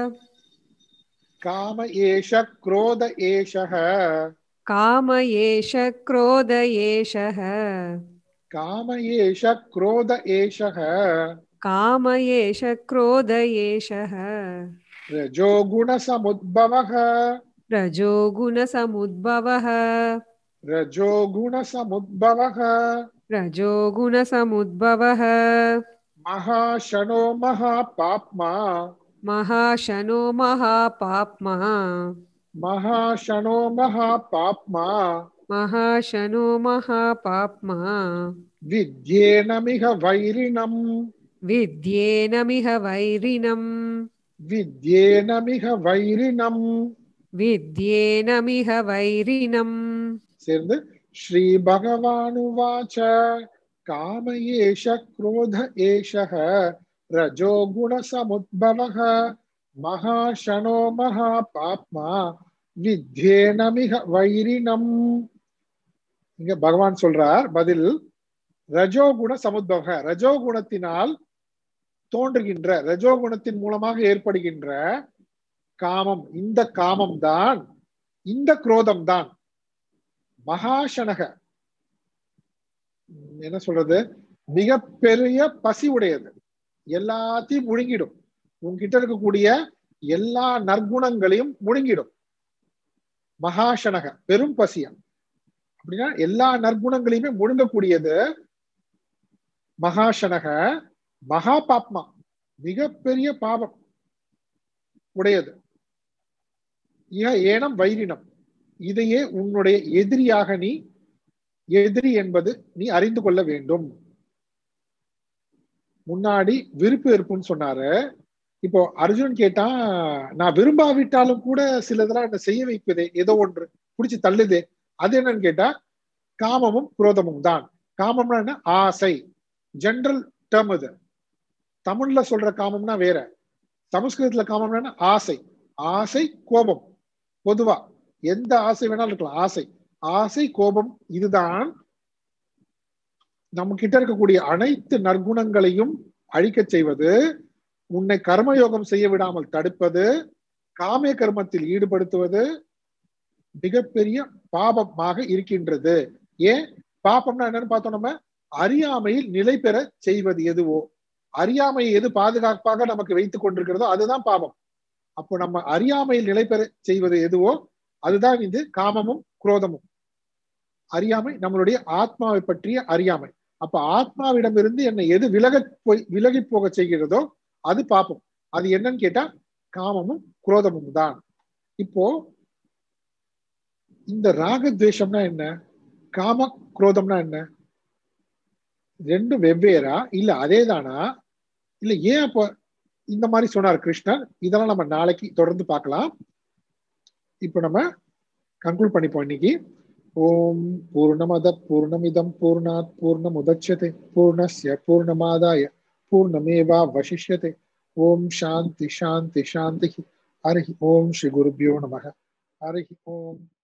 காம ஏஷ क्रोध ஏஷः काम एष क्रोध एषः காம ஏஷ क्रोध ஏஷः काम एष क्रोध एषः रजो गुणसमुद्भवः रजो गुणसमुद्भवः रजो गुणसमुद्भवः रजो गुणसमुद्भवः महाशनो महापाप्मा महाशनो महापाप्मा महाशनो महापाप्मा महाशनो महापाप्मा विद्येनमिह वैरिणम् विद्येनमिह वैरिणम् विद्येनमिह वैरिणम् विद्येनमिह वैरिणम् சேர்ந்து ஸ்ரீ பகவானுவாச்ச காம ஏஷ क्रोध ஏஷः ரஜோ குணசமுத்பவः மகாஷனோ மகாபாப்மா வித்யேனமிக வைரிணம் இங்க பகவான் சொல்றார் பதில் ரஜோகுண சமுத்பவ ரஜோகுணத்தினால் தோன்றுகின்ற ரஜோகுணத்தின் மூலமாக ஏற்படுகின்ற காமம் இந்த காமம் தான் இந்த குரோதம் தான் மகாசனக உம், என்ன சொல்றது மிகப்பெரிய பசி உடையது எல்லாத்தையும் முழுங்கிடும் உன்கிட்ட இருக்கக்கூடிய எல்லா நற்குணங்களையும் முழுங்கிடும் மகாசனக பெரும் பசியா அப்படின்னா எல்லா நற்குணங்களையுமே முழுங்கக்கூடியது மகாசனக மகா பாப்மா மிகப்பெரிய பாபம் உடையது இக ஏனம் வைரினம் இதையே உன்னுடைய எதிரியாக நீ எதிரி என்பது நீ அறிந்து கொள்ள வேண்டும் முன்னாடி விருப்பு வெறுப்புன்னு சொன்னாரு இப்போ அர்ஜுன் கேட்டான் நான் விரும்பாவிட்டாலும் கூட சிலதெல்லாம் என்ன செய்ய வைப்பதே ஏதோ ஒன்று பிடிச்சி தள்ளுதே அது என்னன்னு கேட்டா காமமும் குரோதமும் தான் காமம்னா என்ன ஆசை ஜெனரல் டேர்ம் இது தமிழ்ல சொல்ற காமம்னா வேற சமஸ்கிருதத்துல காமம்னா என்ன? ஆசை ஆசை கோபம் பொதுவா எந்த ஆசை வேணாலும் இருக்கலாம் ஆசை ஆசை கோபம் இதுதான் நம்ம கிட்ட இருக்கக்கூடிய அனைத்து நற்குணங்களையும் அழிக்கச் செய்வது உன்னை கர்மயோகம் செய்ய விடாமல் தடுப்பது காமிய கர்மத்தில் ஈடுபடுத்துவது மிகப்பெரிய பாபமாக இருக்கின்றது ஏன் பாபம்னா என்னன்னு பார்த்தோம் நம்ம அறியாமையில் நிலை பெற செய்வது எதுவோ அறியாமையை எது பாதுகாப்பாக நமக்கு வைத்துக் கொண்டிருக்கிறதோ அதுதான் பாபம் அப்போ நம்ம அறியாமையில் நிலை பெற செய்வது எதுவோ அதுதான் இது காமமும் குரோதமும் அறியாமை நம்மளுடைய ஆத்மாவை பற்றிய அறியாமை அப்ப ஆத்மாவிடமிருந்து என்னை எது விலக போய் விலகி போக செய்கிறதோ அது பாப்போம் அது என்னன்னு கேட்டா காமமும் குரோதமும் தான் இப்போ இந்த ராகத்வேஷம்னா என்ன காம குரோதம்னா என்ன ரெண்டும் வெவ்வேறா இல்ல அதேதானா இல்ல ஏன் அப்போ இந்த மாதிரி சொன்னார் கிருஷ்ணர் இதெல்லாம் நம்ம நாளைக்கு தொடர்ந்து பார்க்கலாம் இப்போ நம்ம கன்க்ளூட் பண்ணிப்போம் இன்னைக்கு ஓம் பூர்ணமத பூர்ணமிதம் பூர்ணாத் பூர்ணமுதட்சதே பூர்ணஸ்ய பூர்ணமாதாய பூர்ணமேவா வசிஷ்யதே ஓம் சாந்தி சாந்தி சாந்தி ஹரி ஓம் ஸ்ரீ குருபியோ நமக ஹரி ஓம்